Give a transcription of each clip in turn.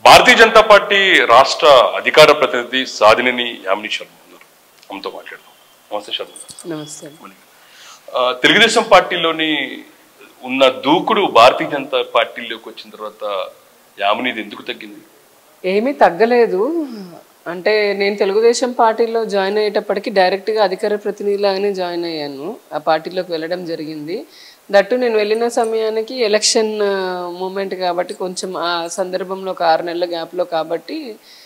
భారతీయ Janata party రాష్ట్ర అధికార ప్రతినిధి సాధినిని యామిని శర్మ ఉన్నారు ఆమెతో మాట్లాడదాం నమస్తే శర్మ గారు. నమస్తే ఆ, తెలుగుదేశం పార్టీలోని ఉన్న దూకుడు భారతీయ జనతా పార్టీలోకి వచ్చిన తర్వాత యామినిది ఎందుకు తగ్గింది ఏమీ తగ్గలేదు అంటే నేను తెలుగుదేశం పార్టీలో జాయిన్ అయ్యేటప్పటికి డైరెక్ట్గా అధికార ప్రతినిధిలాగానే జాయిన్ అయ్యాను ఆ పార్టీలోకి వెళ్ళడం జరిగింది దట్టు నేను వెళ్ళిన సమయానికి ఎలక్షన్ మూమెంట్ కాబట్టి కొంచెం ఆ సందర్భంలో ఒక ఆరు నెలల గ్యాప్లో కాబట్టి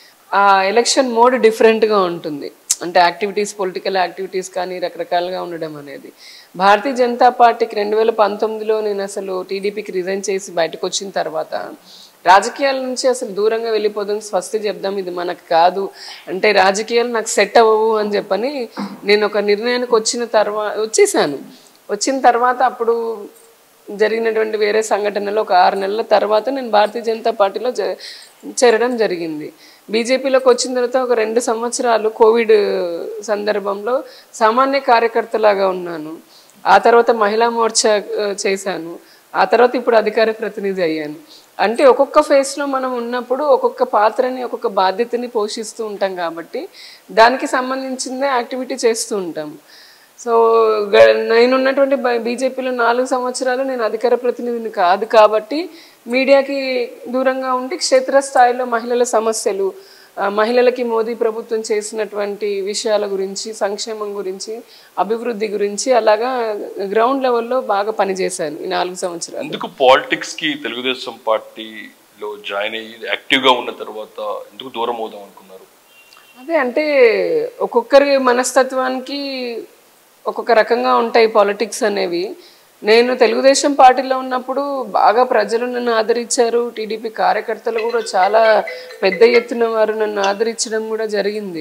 ఆ ఎలక్షన్ మోడ్ డిఫరెంట్గా ఉంటుంది అంటే యాక్టివిటీస్ పొలిటికల్ యాక్టివిటీస్ కానీ రకరకాలుగా ఉండడం అనేది భారతీయ జనతా పార్టీకి రెండు వేల పంతొమ్మిదిలో నేను అసలు టీడీపీకి రిజైన్ చేసి బయటకు వచ్చిన తర్వాత రాజకీయాల నుంచి అసలు దూరంగా వెళ్ళిపోదాం స్వస్తి చెప్దాం ఇది మనకు కాదు అంటే రాజకీయాలు నాకు సెట్ అవ్వవు అని చెప్పని నేను ఒక నిర్ణయానికి వచ్చిన తర్వాత వచ్చేసాను వచ్చిన తర్వాత అప్పుడు జరిగినటువంటి వేరే సంఘటనలు ఒక ఆరు నెలల తర్వాత నేను భారతీయ జనతా పార్టీలో జ- చేరడం జరిగింది బీజేపీలోకి వచ్చిన తర్వాత ఒక రెండు సంవత్సరాలు కోవిడ్ సందర్భంలో సామాన్య కార్యకర్తలాగా ఉన్నాను ఆ తర్వాత మహిళా మోర్చా ఆ, చేశాను ఆ తర్వాత ఇప్పుడు అధికార ప్రతినిధి అయ్యాను అంటే ఒక్కొక్క ఫేస్లో మనం ఉన్నప్పుడు ఒక్కొక్క పాత్రని ఒక్కొక్క బాధ్యతని పోషిస్తూ ఉంటాం కాబట్టి దానికి సంబంధించిందే యాక్టివిటీ చేస్తూ ఉంటాం సో గ- నేనున్నటువంటి బ- బీజేపీలో నాలుగు సంవత్సరాలు నేను అధికార ప్రతినిధిని కాదు కాబట్టి మీడియాకి దూరంగా ఉండి క్షేత్రస్థాయిలో మహిళల సమస్యలు ఆ, మహిళలకి మోదీ ప్రభుత్వం చేసినటువంటి విషయాల గురించి సంక్షేమం గురించి అభివృద్ధి గురించి అలాగా గ్రౌండ్ లెవెల్లో బాగా పనిచేశాను ఈ నాలుగు సంవత్సరాలు ఎందుకు పాలిటిక్స్ కి తెలుగుదేశం పార్టీలో జాయిన్ అయ్యి యాక్టివ్ గా ఉన్న తర్వాత ఎందుకు దూరం అవుదాం అనుకున్నారు అదే అంటే ఒక్కొక్కరి మనస్తత్వానికి ఒక్కొక్క రకంగా ఉంటాయి పాలిటిక్స్ అనేవి నేను తెలుగుదేశం పార్టీలో ఉన్నప్పుడు బాగా ప్రజలు నన్ను ఆదరించారు టీడీపీ కార్యకర్తలు కూడా చాలా పెద్ద ఎత్తున వారు నన్ను ఆదరించడం కూడా జరిగింది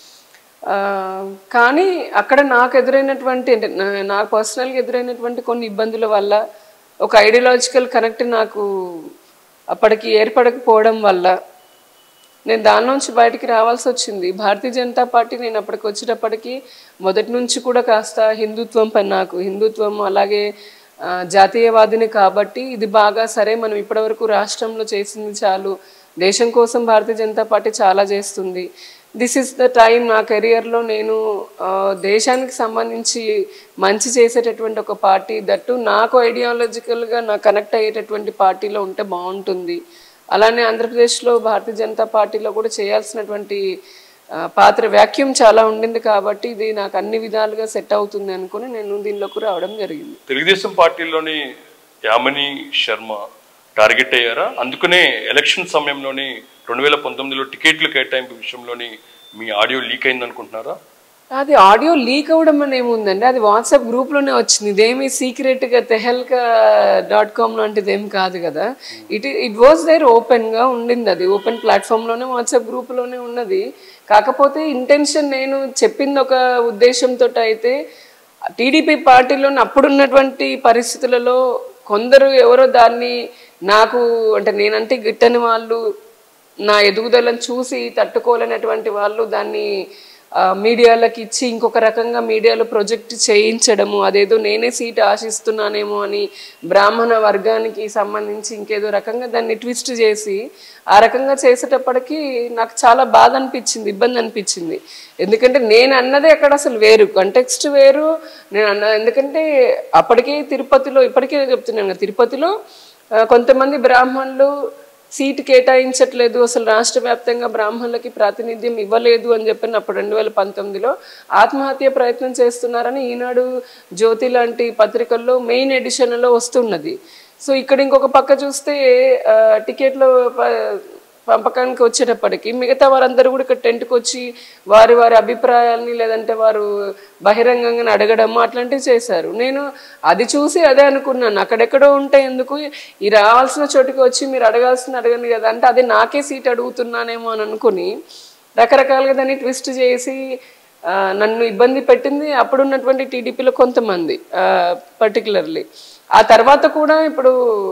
ఆ, కానీ అక్కడ నాకు ఎదురైనటువంటి అంటే నా- నాకు పర్సనల్గా ఎదురైనటువంటి కొన్ని ఇబ్బందుల వల్ల ఒక ఐడియాలజికల్ కనెక్ట్ నాకు అప్పటికి ఏర్పడకపోవడం వల్ల నేను దాని నుంచి బయటికి రావాల్సి వచ్చింది భారతీయ జనతా పార్టీ నేను అప్పటికి వచ్చేటప్పటికి మొదటి నుంచి కూడా కాస్త హిందుత్వం పై నాకు హిందుత్వం అలాగే ఆ, జాతీయవాదిని కాబట్టి ఇది బాగా సరే మనం ఇప్పటివరకు రాష్ట్రంలో చేసింది చాలు దేశం కోసం భారతీయ జనతా పార్టీ చాలా చేస్తుంది దిస్ ఇస్ ద టైం నా కెరియర్లో నేను ఆ, దేశానికి సంబంధించి మంచి చేసేటటువంటి ఒక పార్టీ దట్టు నాకు ఐడియాలజికల్గా నాకు కనెక్ట్ అయ్యేటటువంటి పార్టీలో ఉంటే బాగుంటుంది అలానే ఆంధ్రప్రదేశ్లో భారతీయ జనతా పార్టీలో కూడా చేయాల్సినటువంటి ఆ, పాత్ర వ్యాక్యూమ్ చాలా ఉండింది కాబట్టి ఇది నాకు అన్ని విధాలుగా సెట్ అవుతుంది అనుకుని నేను దీనిలోకి రావడం జరిగింది తెలుగుదేశం పార్టీలోని యామిని శర్మ టార్గెట్ అయ్యారా అందుకనే ఎలక్షన్ సమయంలోని రెండు వేల పంతొమ్మిదిలో టికెట్లు కేటాయింపు విషయంలోని మీ ఆడియో లీక్ అయింది అనుకుంటున్నారా అది ఆడియో లీక్ అవ్వడం అని ఏముందండి అది వాట్సాప్ గ్రూప్లోనే వచ్చింది ఇదేమి సీక్రెట్గా తెహల్కా డాట్ కామ్ లాంటిది ఏం కాదు కదా ఇట్ ఇట్ వాజ్ దేర్ ఓపెన్గా ఉండింది అది ఓపెన్ ప్లాట్ఫామ్లోనే వాట్సాప్ గ్రూప్లోనే ఉన్నది కాకపోతే ఇంటెన్షన్ నేను చెప్పింది ఒక ఉద్దేశంతో అయితే టీడీపీ పార్టీలో అప్పుడున్నటువంటి పరిస్థితులలో కొందరు ఎవరో దాన్ని నాకు అంటే నేనంటే గిట్టని వాళ్ళు నా ఎదుగుదలను చూసి తట్టుకోలేనటువంటి వాళ్ళు దాన్ని ఆ, మీడియాలకు ఇచ్చి ఇంకొక రకంగా మీడియాలో ప్రొజెక్ట్ చేయించడము అదేదో నేనే సీట్ ఆశిస్తున్నానేమో అని బ్రాహ్మణ వర్గానికి సంబంధించి ఇంకేదో రకంగా దాన్ని ట్విస్ట్ చేసి ఆ రకంగా చేసేటప్పటికి నాకు చాలా బాధ అనిపించింది ఇబ్బంది అనిపించింది ఎందుకంటే నేను అన్నదే అక్కడ అసలు వేరు కంటెక్స్ట్ వేరు నేను అన్న ఎందుకంటే అప్పటికే తిరుపతిలో ఇప్పటికే చెప్తున్నాను కదా, తిరుపతిలో ఆ, కొంతమంది బ్రాహ్మణులు సీటు కేటాయించట్లేదు అసలు రాష్ట్ర వ్యాప్తంగా బ్రాహ్మణులకి ప్రాతినిధ్యం ఇవ్వలేదు అని చెప్పిన అప్పుడు రెండు వేల పంతొమ్మిదిలో ఆత్మహత్య ప్రయత్నం చేస్తున్నారని ఈనాడు జ్యోతి లాంటి పత్రికల్లో మెయిన్ ఎడిషన్లో వస్తున్నది సో ఇక్కడ ఇంకొక పక్క చూస్తే ఆ, టికెట్లు ప- పంపకానికి వచ్చేటప్పటికి మిగతా వారందరూ కూడా ఇక్కడ టెంట్కి వచ్చి వారి వారి అభిప్రాయాల్ని లేదంటే వారు బహిరంగంగా అడగడము అట్లాంటివి చేశారు నేను అది చూసి అదే అనుకున్నాను అక్కడెక్కడో ఉంటే ఎందుకు ఈ రావాల్సిన చోటుకి వచ్చి మీరు అడగాల్సిన అడగండి కదా అంటే అదే నాకే సీట్ అడుగుతున్నానేమో అని అనుకుని రకరకాలుగా దాన్ని ట్విస్ట్ చేసి ఆ, నన్ను ఇబ్బంది పెట్టింది అప్పుడున్నటువంటి టీడీపీలో కొంతమంది పర్టికులర్లీ ఆ తర్వాత కూడా ఇప్పుడు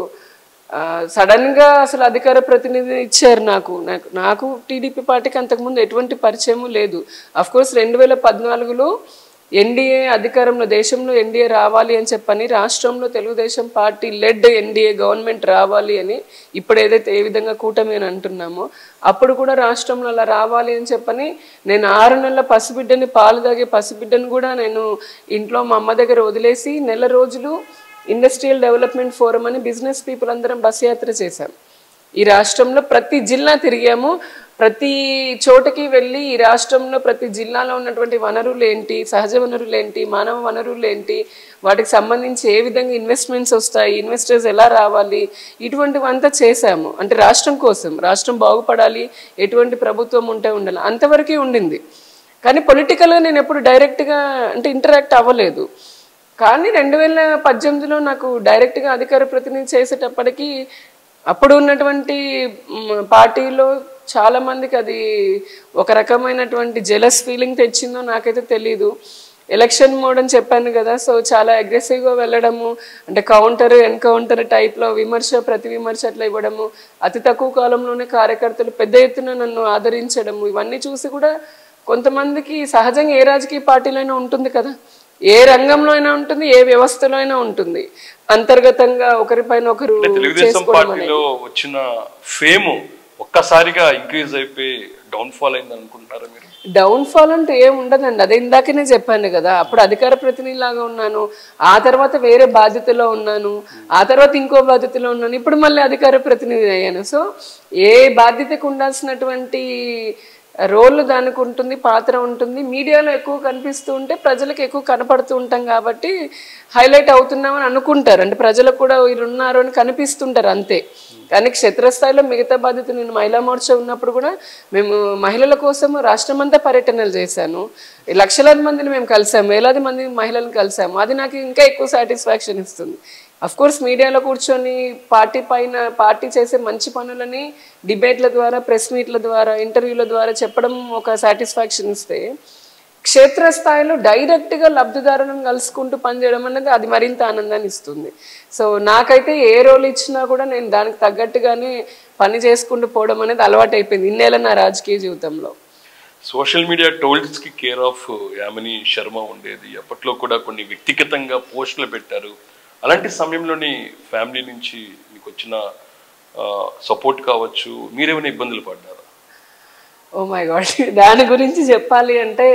సడన్ గా అసలు అధికార ప్రతినిధి ఇచ్చారు నాకు నాకు నాకు టీడీపీ పార్టీకి అంతకుముందు ఎటువంటి పరిచయము లేదు అఫ్ కోర్స్ రెండు వేల పద్నాలుగులో ఎన్డీఏ అధికారంలో దేశంలో ఎన్డీఏ రావాలి అని చెప్పని రాష్ట్రంలో Telugu Desam Party led NDA government రావాలి అని ఇప్పుడు ఏదైతే ఏ విధంగా కూటమి అని అంటున్నామో అప్పుడు కూడా రాష్ట్రంలో అలా రావాలి అని చెప్పని నేను ఆరు నెలల పసిబిడ్డని పాలు తాగే పసిబిడ్డని కూడా నేను ఇంట్లో మా అమ్మ దగ్గర వదిలేసి నెల రోజులు ఇండస్ట్రియల్ డెవలప్మెంట్ ఫోరం అని బిజినెస్ పీపుల్ అందరం బస్ యాత్ర చేశాం ఈ రాష్ట్రంలో ప్రతి జిల్లా తిరిగాము ప్రతి చోటకి వెళ్ళి ఈ రాష్ట్రంలో ప్రతి జిల్లాలో ఉన్నటువంటి వనరులు ఏంటి సహజ వనరులు ఏంటి మానవ వనరులు ఏంటి వాటికి సంబంధించి ఏ విధంగా ఇన్వెస్ట్మెంట్స్ వస్తాయి ఇన్వెస్టర్స్ ఎలా రావాలి ఇటువంటివంతా చేశాము అంటే రాష్ట్రం కోసం రాష్ట్రం బాగుపడాలి ఎటువంటి ప్రభుత్వం ఉంటే ఉండాలి అంతవరకే ఉండింది కానీ పొలిటికల్గా నేను ఎప్పుడు డైరెక్ట్గా అంటే ఇంటరాక్ట్ అవ్వలేదు కానీ రెండు వేల పద్దెనిమిదిలో నాకు డైరెక్ట్గా అధికార ప్రతినిధి చేసేటప్పటికి అప్పుడు ఉన్నటువంటి మ్, పార్టీలో చాలా మందికి అది ఒక రకమైనటువంటి జెలస్ ఫీలింగ్ తెచ్చిందో నాకైతే తెలీదు ఎలక్షన్ మోడ్ అని చెప్పాను కదా సో చాలా అగ్రెసివ్గా వెళ్ళడము అంటే కౌంటర్ ఎన్కౌంటర్ టైప్లో విమర్శ ప్రతి విమర్శ అట్లా ఇవ్వడము అతి తక్కువ కాలంలోనే కార్యకర్తలు పెద్ద ఎత్తున నన్ను ఆదరించడము ఇవన్నీ చూసి కూడా కొంతమందికి సహజంగా ఏ రాజకీయ పార్టీలో అయినా ఉంటుంది కదా ఏ రంగంలో అయినా ఉంటుంది ఏ వ్యవస్థలో అయినా ఉంటుంది అంతర్గతంగా ఒకరిపైన ఒకరు తెలుగుదేశం చేసుకోవడం అనేది. పార్టీలో వచ్చిన ఫేమ్ ఒక్కసారిగా ఇంక్రీజ్ అయిపోయి డౌన్ ఫాల్ అయింది అనుకుంటున్నారా మీరు డౌన్ ఫాల్ అంటే ఏం ఉండదండి అదే ఇందాకనే చెప్పాను కదా అప్పుడు అధికార ప్రతినిధి లాగా ఉన్నాను ఆ తర్వాత వేరే బాధ్యతలో ఉన్నాను ఆ తర్వాత ఇంకో బాధ్యతలో ఉన్నాను ఇప్పుడు మళ్ళీ అధికార ప్రతినిధి అయ్యాను సో ఏ బాధ్యతకు ఉండాల్సినటువంటి రోల్ దానికి ఉంటుంది పాత్ర ఉంటుంది మీడియాలో ఎక్కువ కనిపిస్తూ ఉంటే ప్రజలకు ఎక్కువ కనపడుతూ ఉంటాం కాబట్టి హైలైట్ అవుతున్నామని అనుకుంటారు అంటే ప్రజలకు కూడా వీళ్ళు ఉన్నారు అని కనిపిస్తుంటారు అంతే కానీ క్షేత్రస్థాయిలో మిగతా బాధ్యత నేను మహిళా మోర్చా ఉన్నప్పుడు కూడా మేము మహిళల కోసం రాష్ట్రమంతా పర్యటనలు చేశాను లక్షలాది మందిని మేము కలిసాము వేలాది మంది మహిళలను కలిసాము అది నాకు ఇంకా ఎక్కువ సాటిస్ఫాక్షన్ ఇస్తుంది అఫ్ కోర్స్ మీడియాలో కూర్చొని పార్టీ పైన పార్టీ చేసే మంచి పనులని డిబేట్ల ద్వారా ప్రెస్ మీట్ల ద్వారా ఇంటర్వ్యూల ద్వారా చెప్పడం ఒక సాటిస్ఫాక్షన్ ఇస్తే క్షేత్రస్థాయిలో డైరెక్ట్గా లబ్ధిదారులను కలుసుకుంటూ పనిచేయడం అనేది అది మరింత ఆనందాన్ని ఇస్తుంది సో నాకైతే ఏ రోల్ ఇచ్చినా కూడా నేను దానికి తగ్గట్టుగానే పని చేసుకుంటూ పోవడం అనేది అలవాటు అయిపోయింది ఇన్నేళ్ళ నా రాజకీయ జీవితంలో సోషల్ మీడియా టోల్స్ కి కేర్ ఆఫ్ యామిని శర్మ ఉండేది అప్పట్లో కూడా కొన్ని వ్యక్తిగతంగా పోస్టులు పెట్టారు అలాంటి సమయంలోని ఫ్యామిలీ నుంచి మీకు వచ్చిన సపోర్ట్ కావచ్చు మీరేమైనా ఇబ్బందులు పడ్డారా ఓ మై గాడ్ దాని గురించి చెప్పాలి అంటే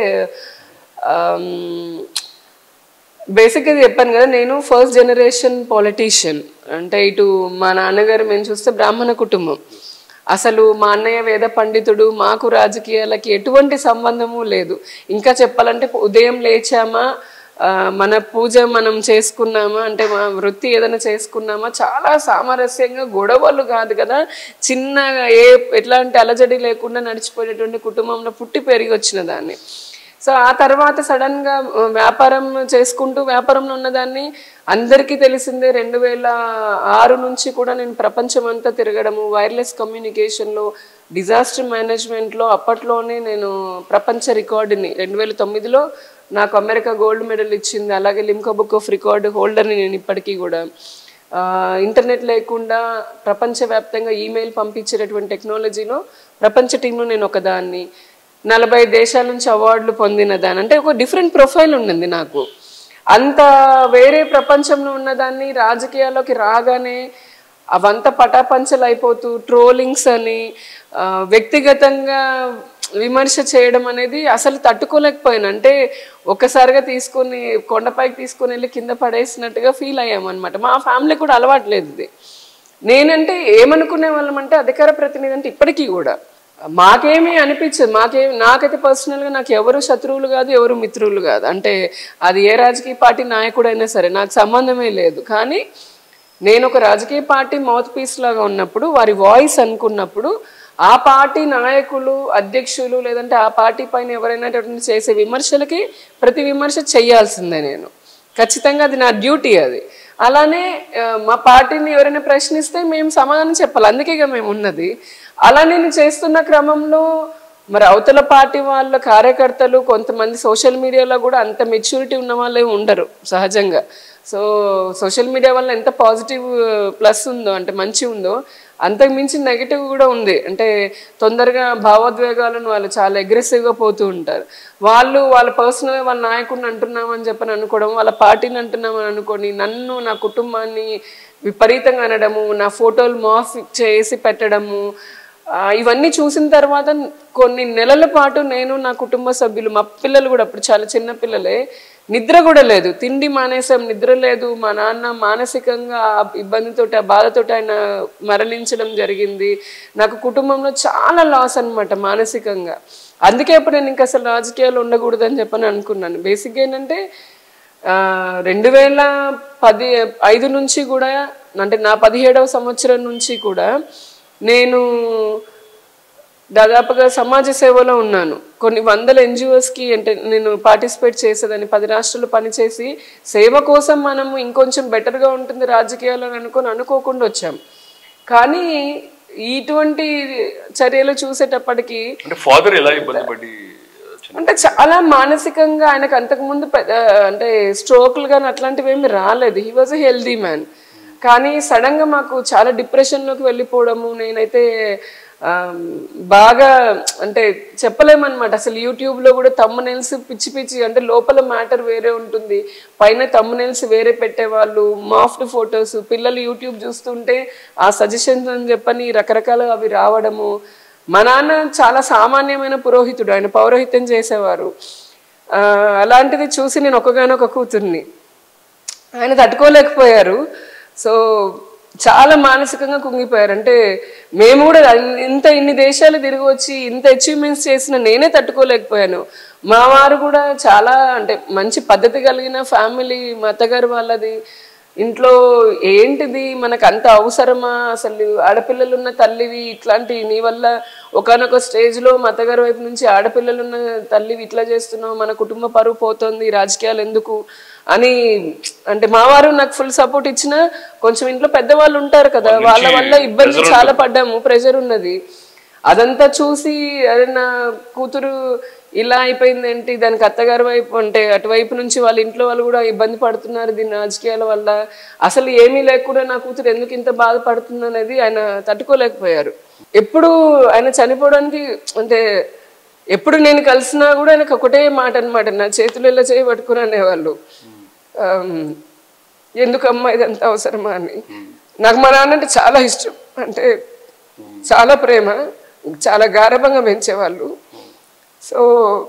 బేసిక్గా చెప్పాను కదా నేను ఫస్ట్ జనరేషన్ పాలిటీషియన్ అంటే ఇటు మా నాన్నగారు మేము చూస్తే బ్రాహ్మణ కుటుంబం అసలు మా అన్నయ్య వేద పండితుడు మాకు రాజకీయాలకి ఎటువంటి సంబంధము లేదు ఇంకా చెప్పాలంటే ఉదయం లేచామా ఆ, మన పూజ మనం చేసుకున్నామా అంటే మా వృత్తి ఏదైనా చేసుకున్నామా చాలా సామరస్యంగా గొడవలు కాదు కదా చిన్నగా ఏ ఎట్లాంటి అలజడి లేకుండా నడిచిపోయేటువంటి కుటుంబంలో పుట్టి పెరిగి వచ్చిన దాన్ని సో ఆ తర్వాత సడన్ గా ఆ, వ్యాపారం చేసుకుంటూ వ్యాపారంలో ఉన్నదాన్ని అందరికీ తెలిసిందే రెండు వేల ఆరు నుంచి కూడా నేను ప్రపంచం అంతా తిరగడము వైర్లెస్ కమ్యూనికేషన్లో డిజాస్టర్ మేనేజ్మెంట్లో అప్పట్లోనే నేను ప్రపంచ రికార్డుని రెండు వేల తొమ్మిదిలో నాకు అమెరికా గోల్డ్ మెడల్ ఇచ్చింది అలాగే లిమ్కా బుక్ ఆఫ్ రికార్డ్ హోల్డర్ని నేను ఇప్పటికీ కూడా ఆ, ఇంటర్నెట్ లేకుండా ప్రపంచవ్యాప్తంగా ఈమెయిల్ పంపించేటటువంటి టెక్నాలజీలో ప్రపంచ టీంలో నేను ఒకదాన్ని నలభై దేశాల నుంచి అవార్డులు పొందిన దాన్ని అంటే ఒక డిఫరెంట్ ప్రొఫైల్ ఉండింది నాకు అంత వేరే ప్రపంచంలో ఉన్నదాన్ని రాజకీయాల్లోకి రాగానే అవంతా పటాపంచలు అయిపోతూ ట్రోలింగ్స్ అని ఆ, వ్యక్తిగతంగా విమర్శ చేయడం అనేది అసలు తట్టుకోలేకపోయాను అంటే ఒక్కసారిగా తీసుకొని కొండపైకి తీసుకొని వెళ్ళి కింద పడేసినట్టుగా ఫీల్ అయ్యామన్నమాట మా ఫ్యామిలీ కూడా అలవాట్లేదు ఇది నేనంటే ఏమనుకునే వాళ్ళం అంటే అధికార ప్రతినిధి అంటే ఇప్పటికీ కూడా మాకేమీ అనిపించదు మాకేమి నాకైతే పర్సనల్గా నాకు ఎవరు శత్రువులు కాదు ఎవరు మిత్రులు కాదు అంటే అది ఏ రాజకీయ పార్టీ నాయకుడైనా సరే నాకు సంబంధమే లేదు కానీ నేను ఒక రాజకీయ పార్టీ మౌత్ పీస్ లాగా ఉన్నప్పుడు వారి వాయిస్ అనుకున్నప్పుడు ఆ పార్టీ నాయకులు అధ్యక్షులు లేదంటే ఆ పార్టీ పైన ఎవరైనా చేసే విమర్శలకి ప్రతి విమర్శ చేయాల్సిందే నేను ఖచ్చితంగా అది నా డ్యూటీ అది అలానే ఆ, మా పార్టీని ఎవరైనా ప్రశ్నిస్తే మేము సమాధానం చెప్పాలి అందుకే ఇక మేము ఉన్నది అలా నేను చేస్తున్న క్రమంలో మరి అవతల పార్టీ వాళ్ళ కార్యకర్తలు కొంతమంది సోషల్ మీడియాలో కూడా అంత మెచ్యూరిటీ ఉన్న వాళ్ళే ఉండరు సహజంగా సో సోషల్ మీడియా వల్ల ఎంత పాజిటివ్ ప్లస్ ఉందో అంటే మంచి ఉందో అంతకు మించి నెగిటివ్ కూడా ఉంది అంటే తొందరగా భావోద్వేగాలను వాళ్ళు చాలా అగ్రెసివ్గా పోతూ ఉంటారు వాళ్ళు వాళ్ళ పర్సనల్గా వాళ్ళ నాయకుడిని అంటున్నామని చెప్పని అనుకోవడం వాళ్ళ పార్టీని అంటున్నామని అనుకొని నన్ను నా కుటుంబాన్ని విపరీతంగా అనడము నా ఫోటోలు మాఫ్ చేసి పెట్టడము ఆ, ఇవన్నీ చూసిన తర్వాత కొన్ని నెలల పాటు నేను నా కుటుంబ సభ్యులు మా పిల్లలు కూడా అప్పుడు చాలా చిన్న పిల్లలే నిద్ర కూడా లేదు తిండి మానేసాం నిద్ర లేదు మా నాన్న మానసికంగా ఆ ఇబ్బందితోటి ఆ బాధతోటి ఆయన మరణించడం జరిగింది నాకు కుటుంబంలో చాలా లాస్ అన్నమాట మానసికంగా అందుకే అప్పుడు నేను ఇంకా అసలు రాజకీయాలు ఉండకూడదని చెప్పని అనుకున్నాను బేసిక్గా ఏంటంటే ఆ, రెండు వేల పది ఐదు నుంచి కూడా అంటే నా పదిహేడవ సంవత్సరం నుంచి కూడా నేను దాదాపుగా సమాజ సేవలో ఉన్నాను కొన్ని వందల ఎన్జిఓస్కి అంటే నేను పార్టిసిపేట్ చేసేదని పది రాష్ట్రాలు పనిచేసి సేవ కోసం మనము ఇంకొంచెం బెటర్గా ఉంటుంది రాజకీయాలు అని అనుకొని అనుకోకుండా వచ్చాం కానీ ఇటువంటి చర్యలు చూసేటప్పటికి అంటే ఫాదర్ ఎలా ఇబ్బంది పడి చనిపోయారు? అంటే చాలా మానసికంగా ఆయనకు అంతకుముందు పెద్ద అంటే స్ట్రోక్లు కానీ అట్లాంటివి ఏమి రాలేదు he was a healthy man కానీ సడన్ గా మాకు చాలా డిప్రెషన్లోకి వెళ్ళిపోవడము నేనైతే ఆ, బాగా అంటే చెప్పలేమన్నమాట అసలు యూట్యూబ్లో కూడా తమ్మునెల్స్ పిచ్చి పిచ్చి అంటే లోపల మ్యాటర్ వేరే ఉంటుంది పైన తమ్మునెల్స్ వేరే పెట్టేవాళ్ళు మాఫ్డ్ ఫొటోస్ పిల్లలు యూట్యూబ్ చూస్తుంటే ఆ సజెషన్స్ అని చెప్పని రకరకాల అవి రావడము మా నాన్న చాలా సామాన్యమైన పురోహితుడు ఆయన పౌరోహిత్యం చేసేవారు ఆ, అలాంటిది చూసి నేను ఒక్కగానొక కూతుర్ని ఆయన తట్టుకోలేకపోయారు సో చాలా మానసికంగా కుంగిపోయారు అంటే మేము కూడా ఇంత ఇన్ని దేశాలు తిరిగి వచ్చి ఇంత అచీవ్మెంట్స్ చేసిన నేనే తట్టుకోలేకపోయాను మా వారు కూడా చాలా అంటే మంచి పద్ధతి కలిగిన ఫ్యామిలీ మా అత్తగారు వాళ్ళది ఇంట్లో ఏంటిది మనకు అంత అవసరమా అసలు ఆడపిల్లలు ఉన్న తల్లివి ఇట్లాంటి నీ వల్ల ఒకనొక స్టేజ్లో మా అత్తగారి వైపు నుంచి ఆడపిల్లలు ఉన్న తల్లివి ఇట్లా చేస్తున్నావు మన కుటుంబ పరువు పోతుంది రాజకీయాలు ఎందుకు అని అంటే మా వారు నాకు ఫుల్ సపోర్ట్ ఇచ్చిన కొంచెం ఇంట్లో పెద్దవాళ్ళు ఉంటారు కదా వాళ్ళ వల్ల ఇబ్బంది చాలా పడ్డాము ప్రెషర్ ఉన్నది అదంతా చూసి అరే నా కూతురు ఇలా అయిపోయింది ఏంటి దానికి అత్తగారి వైపు అంటే అటువైపు నుంచి వాళ్ళ ఇంట్లో వాళ్ళు కూడా ఇబ్బంది పడుతున్నారు దీని రాజకీయాల వల్ల అసలు ఏమీ లేకుండా నా కూతురు ఎందుకు ఇంత బాధపడుతుంది అనేది ఆయన తట్టుకోలేకపోయారు ఎప్పుడు ఆయన చనిపోవడానికి అంటే ఎప్పుడు నేను కలిసినా కూడా ఆయనకు ఒకటే మాట అన్నమాట నా చేతులు ఇలా చేయి పట్టుకుని అనేవాళ్ళు ఆమ్, ఎందుకమ్మా ఇదంతా అవసరమా అని నాకు మా నాన్న అంటే చాలా ఇష్టం అంటే చాలా ప్రేమ చాలా గారభంగా పెంచేవాళ్ళు సో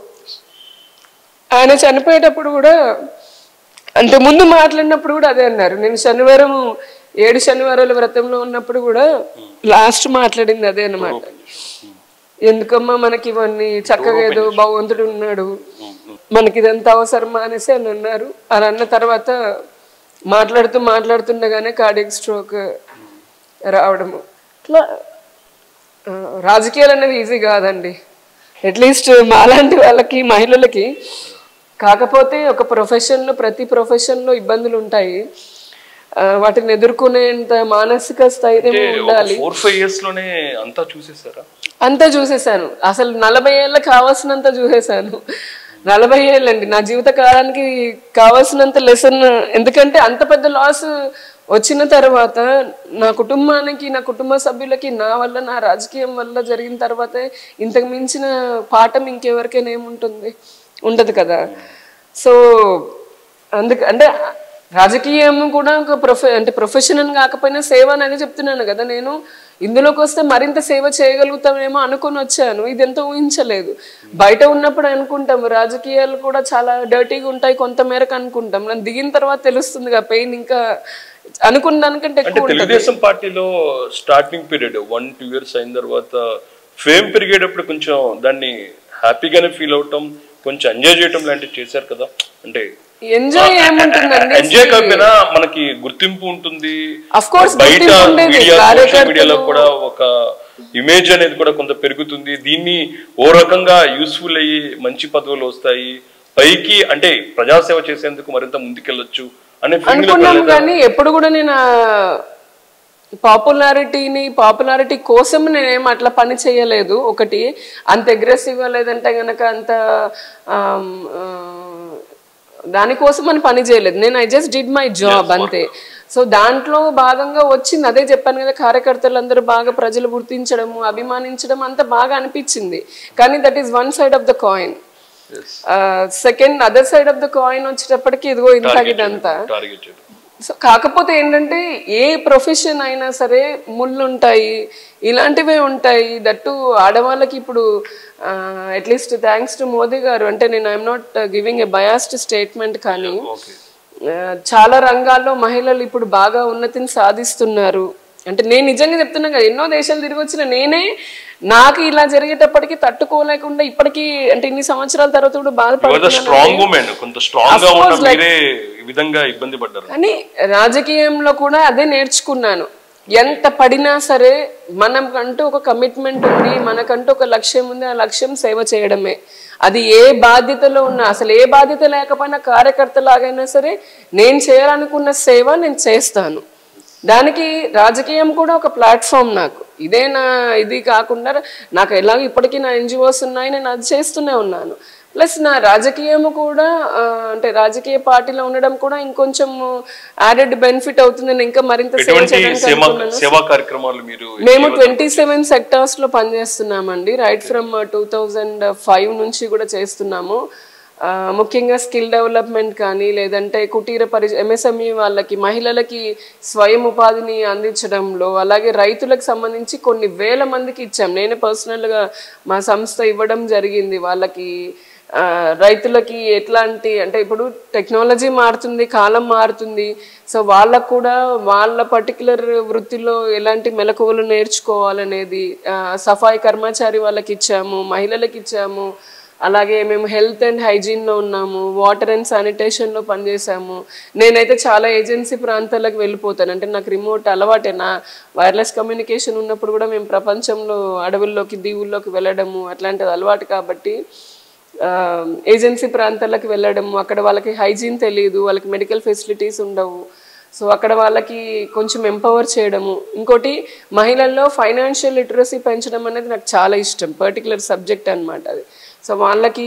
ఆయన చనిపోయేటప్పుడు కూడా అంత ముందు మాట్లాడినప్పుడు కూడా అదే అన్నారు నేను శనివారం ఏడు శనివారాల వ్రతంలో ఉన్నప్పుడు కూడా లాస్ట్ మాట్లాడింది అదే అన్నమాట ఎందుకమ్మా మనకి ఇవన్నీ చక్కగా ఏదో భగవంతుడు ఉన్నాడు మనకి ఇదంతా అవసరమా అనేసి అని అన్నారు అని అన్న తర్వాత మాట్లాడుతూ మాట్లాడుతుండగానే కార్డియక్ స్ట్రోక్ రావడము ఇట్లా ఆ, రాజకీయాలు అనేది ఈజీ కాదండి అట్లీస్ట్ మాలాంటి వాళ్ళకి మహిళలకి కాకపోతే ఒక ప్రొఫెషన్లో ప్రతి ప్రొఫెషన్లో ఇబ్బందులు ఉంటాయి ఆ, వాటిని ఎదుర్కొనేంత మానసిక స్థైర్యం ఉండాలి ఫోర్ ఫైవ్ ఇయర్స్ లోనే అంతా చూసేసారా అంతా చూసేసాను అసలు నలభై ఏళ్ళకి కావాల్సినంత చూసేసాను నలభై ఏళ్ళండి నా జీవిత కాలానికి కావాల్సినంత లెసన్ ఎందుకంటే అంత పెద్ద లాస్ వచ్చిన తర్వాత నా కుటుంబానికి నా కుటుంబ సభ్యులకి నా వల్ల నా రాజకీయం వల్ల జరిగిన తర్వాత ఇంతకు మించిన పాఠం ఇంకెవరికైనా ఏముంటుంది ఉండదు కదా సో అందుకు అంటే రాజకీయం కూడా ఒక ప్రొఫె అంటే ప్రొఫెషనల్ కాకపోయినా సేవ అనేది చెప్తున్నాను కదా నేను ఇందులోకి వస్తే మరింత సేవ చేయగలుగుతామేమో అనుకొని వచ్చాను ఇది ఎంత ఊహించలేదు బయట ఉన్నప్పుడు అనుకుంటాం రాజకీయాలు కూడా చాలా డర్టీగా ఉంటాయి కొంత మేరకు అనుకుంటాం నన్ను దిగిన తర్వాత తెలుస్తుంది కదా పెయిన్ ఇంకా అనుకున్న దానికంటే అంటే ఎక్కువ ఉంటుంది తెలుగుదేశం పార్టీలో starting period one two years అయిన తర్వాత ఫేమ్ పెరిగేటప్పుడు కొంచెం దాన్ని హ్యాపీగానే ఫీల్ అవటం కొంచెం ఎంజాయ్ చేయటం లాంటివి చేశారు కదా అంటే ఎంజాయ్ ఏముంటుందండి ఎంజాయ్ కాకపోయినా మనకి గుర్తింపు ఉంటుంది Of course, బయట గుర్తింపు ఉండేది. మీడియా సోషల్ కార్యకర్తలు- మీడియాలో కూడా ఒక ఇమేజ్ అనేది కూడా కొంత పెరుగుతుంది దీన్ని ఓ రకంగా యూస్ఫుల్ అయ్యి మంచి పదవులు వస్తాయి పైకి అంటే ప్రజాసేవ చేసేందుకు మరింత ముందుకెళ్ళొచ్చు అనే ఫీలింగ్ అనుకున్నాను కానీ ఎప్పుడు కూడా నేను పాపులారిటీని పాపులారిటీ కోసం నేనేం అట్లా పని చేయలేదు ఒకటి అంత అగ్రెసివ్గా లేదంటే గనక అంత ఆమ్, ఆ, దానికోసం అని పని చేయలేదు నేను I just did my job అంతే సో దాంట్లో భాగంగా వచ్చింది అదే చెప్పాను కదా కార్యకర్తలందరూ బాగా ప్రజలు గుర్తించడము అభిమానించడం అంతా బాగా అనిపించింది కానీ that is one side of the coin as second other side of the coin వచ్చేటప్పటికి ఇదిగో ఇంత ఇదంతా టార్గెటెడ్ సో కాకపోతే ఏంటంటే ఏ ప్రొఫెషన్ అయినా సరే ముళ్ళు ఉంటాయి ఇలాంటివే ఉంటాయి దట్టు ఆడవాళ్ళకి ఇప్పుడు అట్లీస్ట్ థ్యాంక్స్ టు మోదీ గారు అంటే నేను I'm not giving a biased statement కానీ ఓకే ఆ, చాలా రంగాల్లో మహిళలు ఇప్పుడు బాగా ఉన్నతిని సాధిస్తున్నారు అంటే నేను నిజంగా చెప్తున్నా కదా ఎన్నో దేశాలు తిరిగి వచ్చిన నేనే నాకు ఇలా జరిగేటప్పటికి తట్టుకోలేకుండా ఇప్పటికీ అంటే ఇన్ని సంవత్సరాల తర్వాత కూడా బాధపడుతున్నాను స్ట్రాంగ్ ఉమెన్ కొంత స్ట్రాంగ్ గా ఉన్న మీరే ఈ విధంగా ఇబ్బంది పడ్డారు కానీ రాజకీయంలో కూడా అదే నేర్చుకున్నాను ఎంత పడినా సరే మనకంటూ ఒక కమిట్మెంట్ ఉంది మనకంటూ ఒక లక్ష్యం ఉంది ఆ లక్ష్యం సేవ చేయడమే అది ఏ బాధ్యతలో ఉన్నా అసలు ఏ బాధ్యత లేకపోయినా కార్యకర్త లాగైనా సరే నేను చేయాలనుకున్న సేవ నేను చేస్తాను దానికి రాజకీయం కూడా ఒక ప్లాట్ఫామ్ నాకు ఇదే నా ఇది కాకుండా నాకు ఎలాగో ఇప్పటికీ నా ఎన్జిఓస్ ఉన్నాయి నేను అది చేస్తూనే ఉన్నాను ప్లస్ నా రాజకీయము కూడా ఆ, అంటే రాజకీయ పార్టీలో ఉండడం కూడా ఇంకొంచెం యాడెడ్ బెనిఫిట్ అవుతుంది నేను ఇంకా మరింత సేవ ఎటువంటి చేయడానికి సేవా అనుకున్నాను. సేవా కార్యక్రమాలు మీరు మేము ట్వంటీ సెవెన్ సెక్టార్స్ లో పనిచేస్తున్నామండి right from two thousand five నుంచి కూడా చేస్తున్నాము ఆ, ముఖ్యంగా స్కిల్ డెవలప్మెంట్ కానీ లేదంటే కుటీర పరి ఎంఎస్ఎంఈ వాళ్ళకి మహిళలకి స్వయం ఉపాధిని అందించడంలో అలాగే రైతులకు సంబంధించి కొన్ని వేల మందికి ఇచ్చాం నేనే పర్సనల్గా మా సంస్థ ఇవ్వడం జరిగింది వాళ్ళకి ఆ, రైతులకి ఎట్లాంటి అంటే ఇప్పుడు టెక్నాలజీ మారుతుంది కాలం మారుతుంది సో వాళ్ళకు కూడా వాళ్ళ పర్టికులర్ వృత్తిలో ఎలాంటి మెలకువలు నేర్చుకోవాలనేది ఆ, సఫాయి కర్మచారి వాళ్ళకి ఇచ్చాము మహిళలకు ఇచ్చాము అలాగే మేము హెల్త్ అండ్ హైజీన్లో ఉన్నాము వాటర్ అండ్ శానిటేషన్లో పనిచేసాము నేనైతే చాలా ఏజెన్సీ ప్రాంతాలకు వెళ్ళిపోతాను అంటే నాకు రిమోట్ అలవాటే నా వైర్లెస్ కమ్యూనికేషన్ ఉన్నప్పుడు కూడా మేము ప్రపంచంలో అడవుల్లోకి దీవుల్లోకి వెళ్ళడము అట్లాంటిది అలవాటు కాబట్టి ఆ, ఏజెన్సీ ప్రాంతాలకు వెళ్ళడము అక్కడ వాళ్ళకి హైజీన్ తెలియదు వాళ్ళకి మెడికల్ ఫెసిలిటీస్ ఉండవు సో అక్కడ వాళ్ళకి కొంచెం ఎంపవర్ చేయడము ఇంకోటి మహిళల్లో ఫైనాన్షియల్ లిటరసీ పెంచడం అనేది నాకు చాలా ఇష్టం పర్టికులర్ సబ్జెక్ట్ అన్నమాట అది సో వాళ్ళకి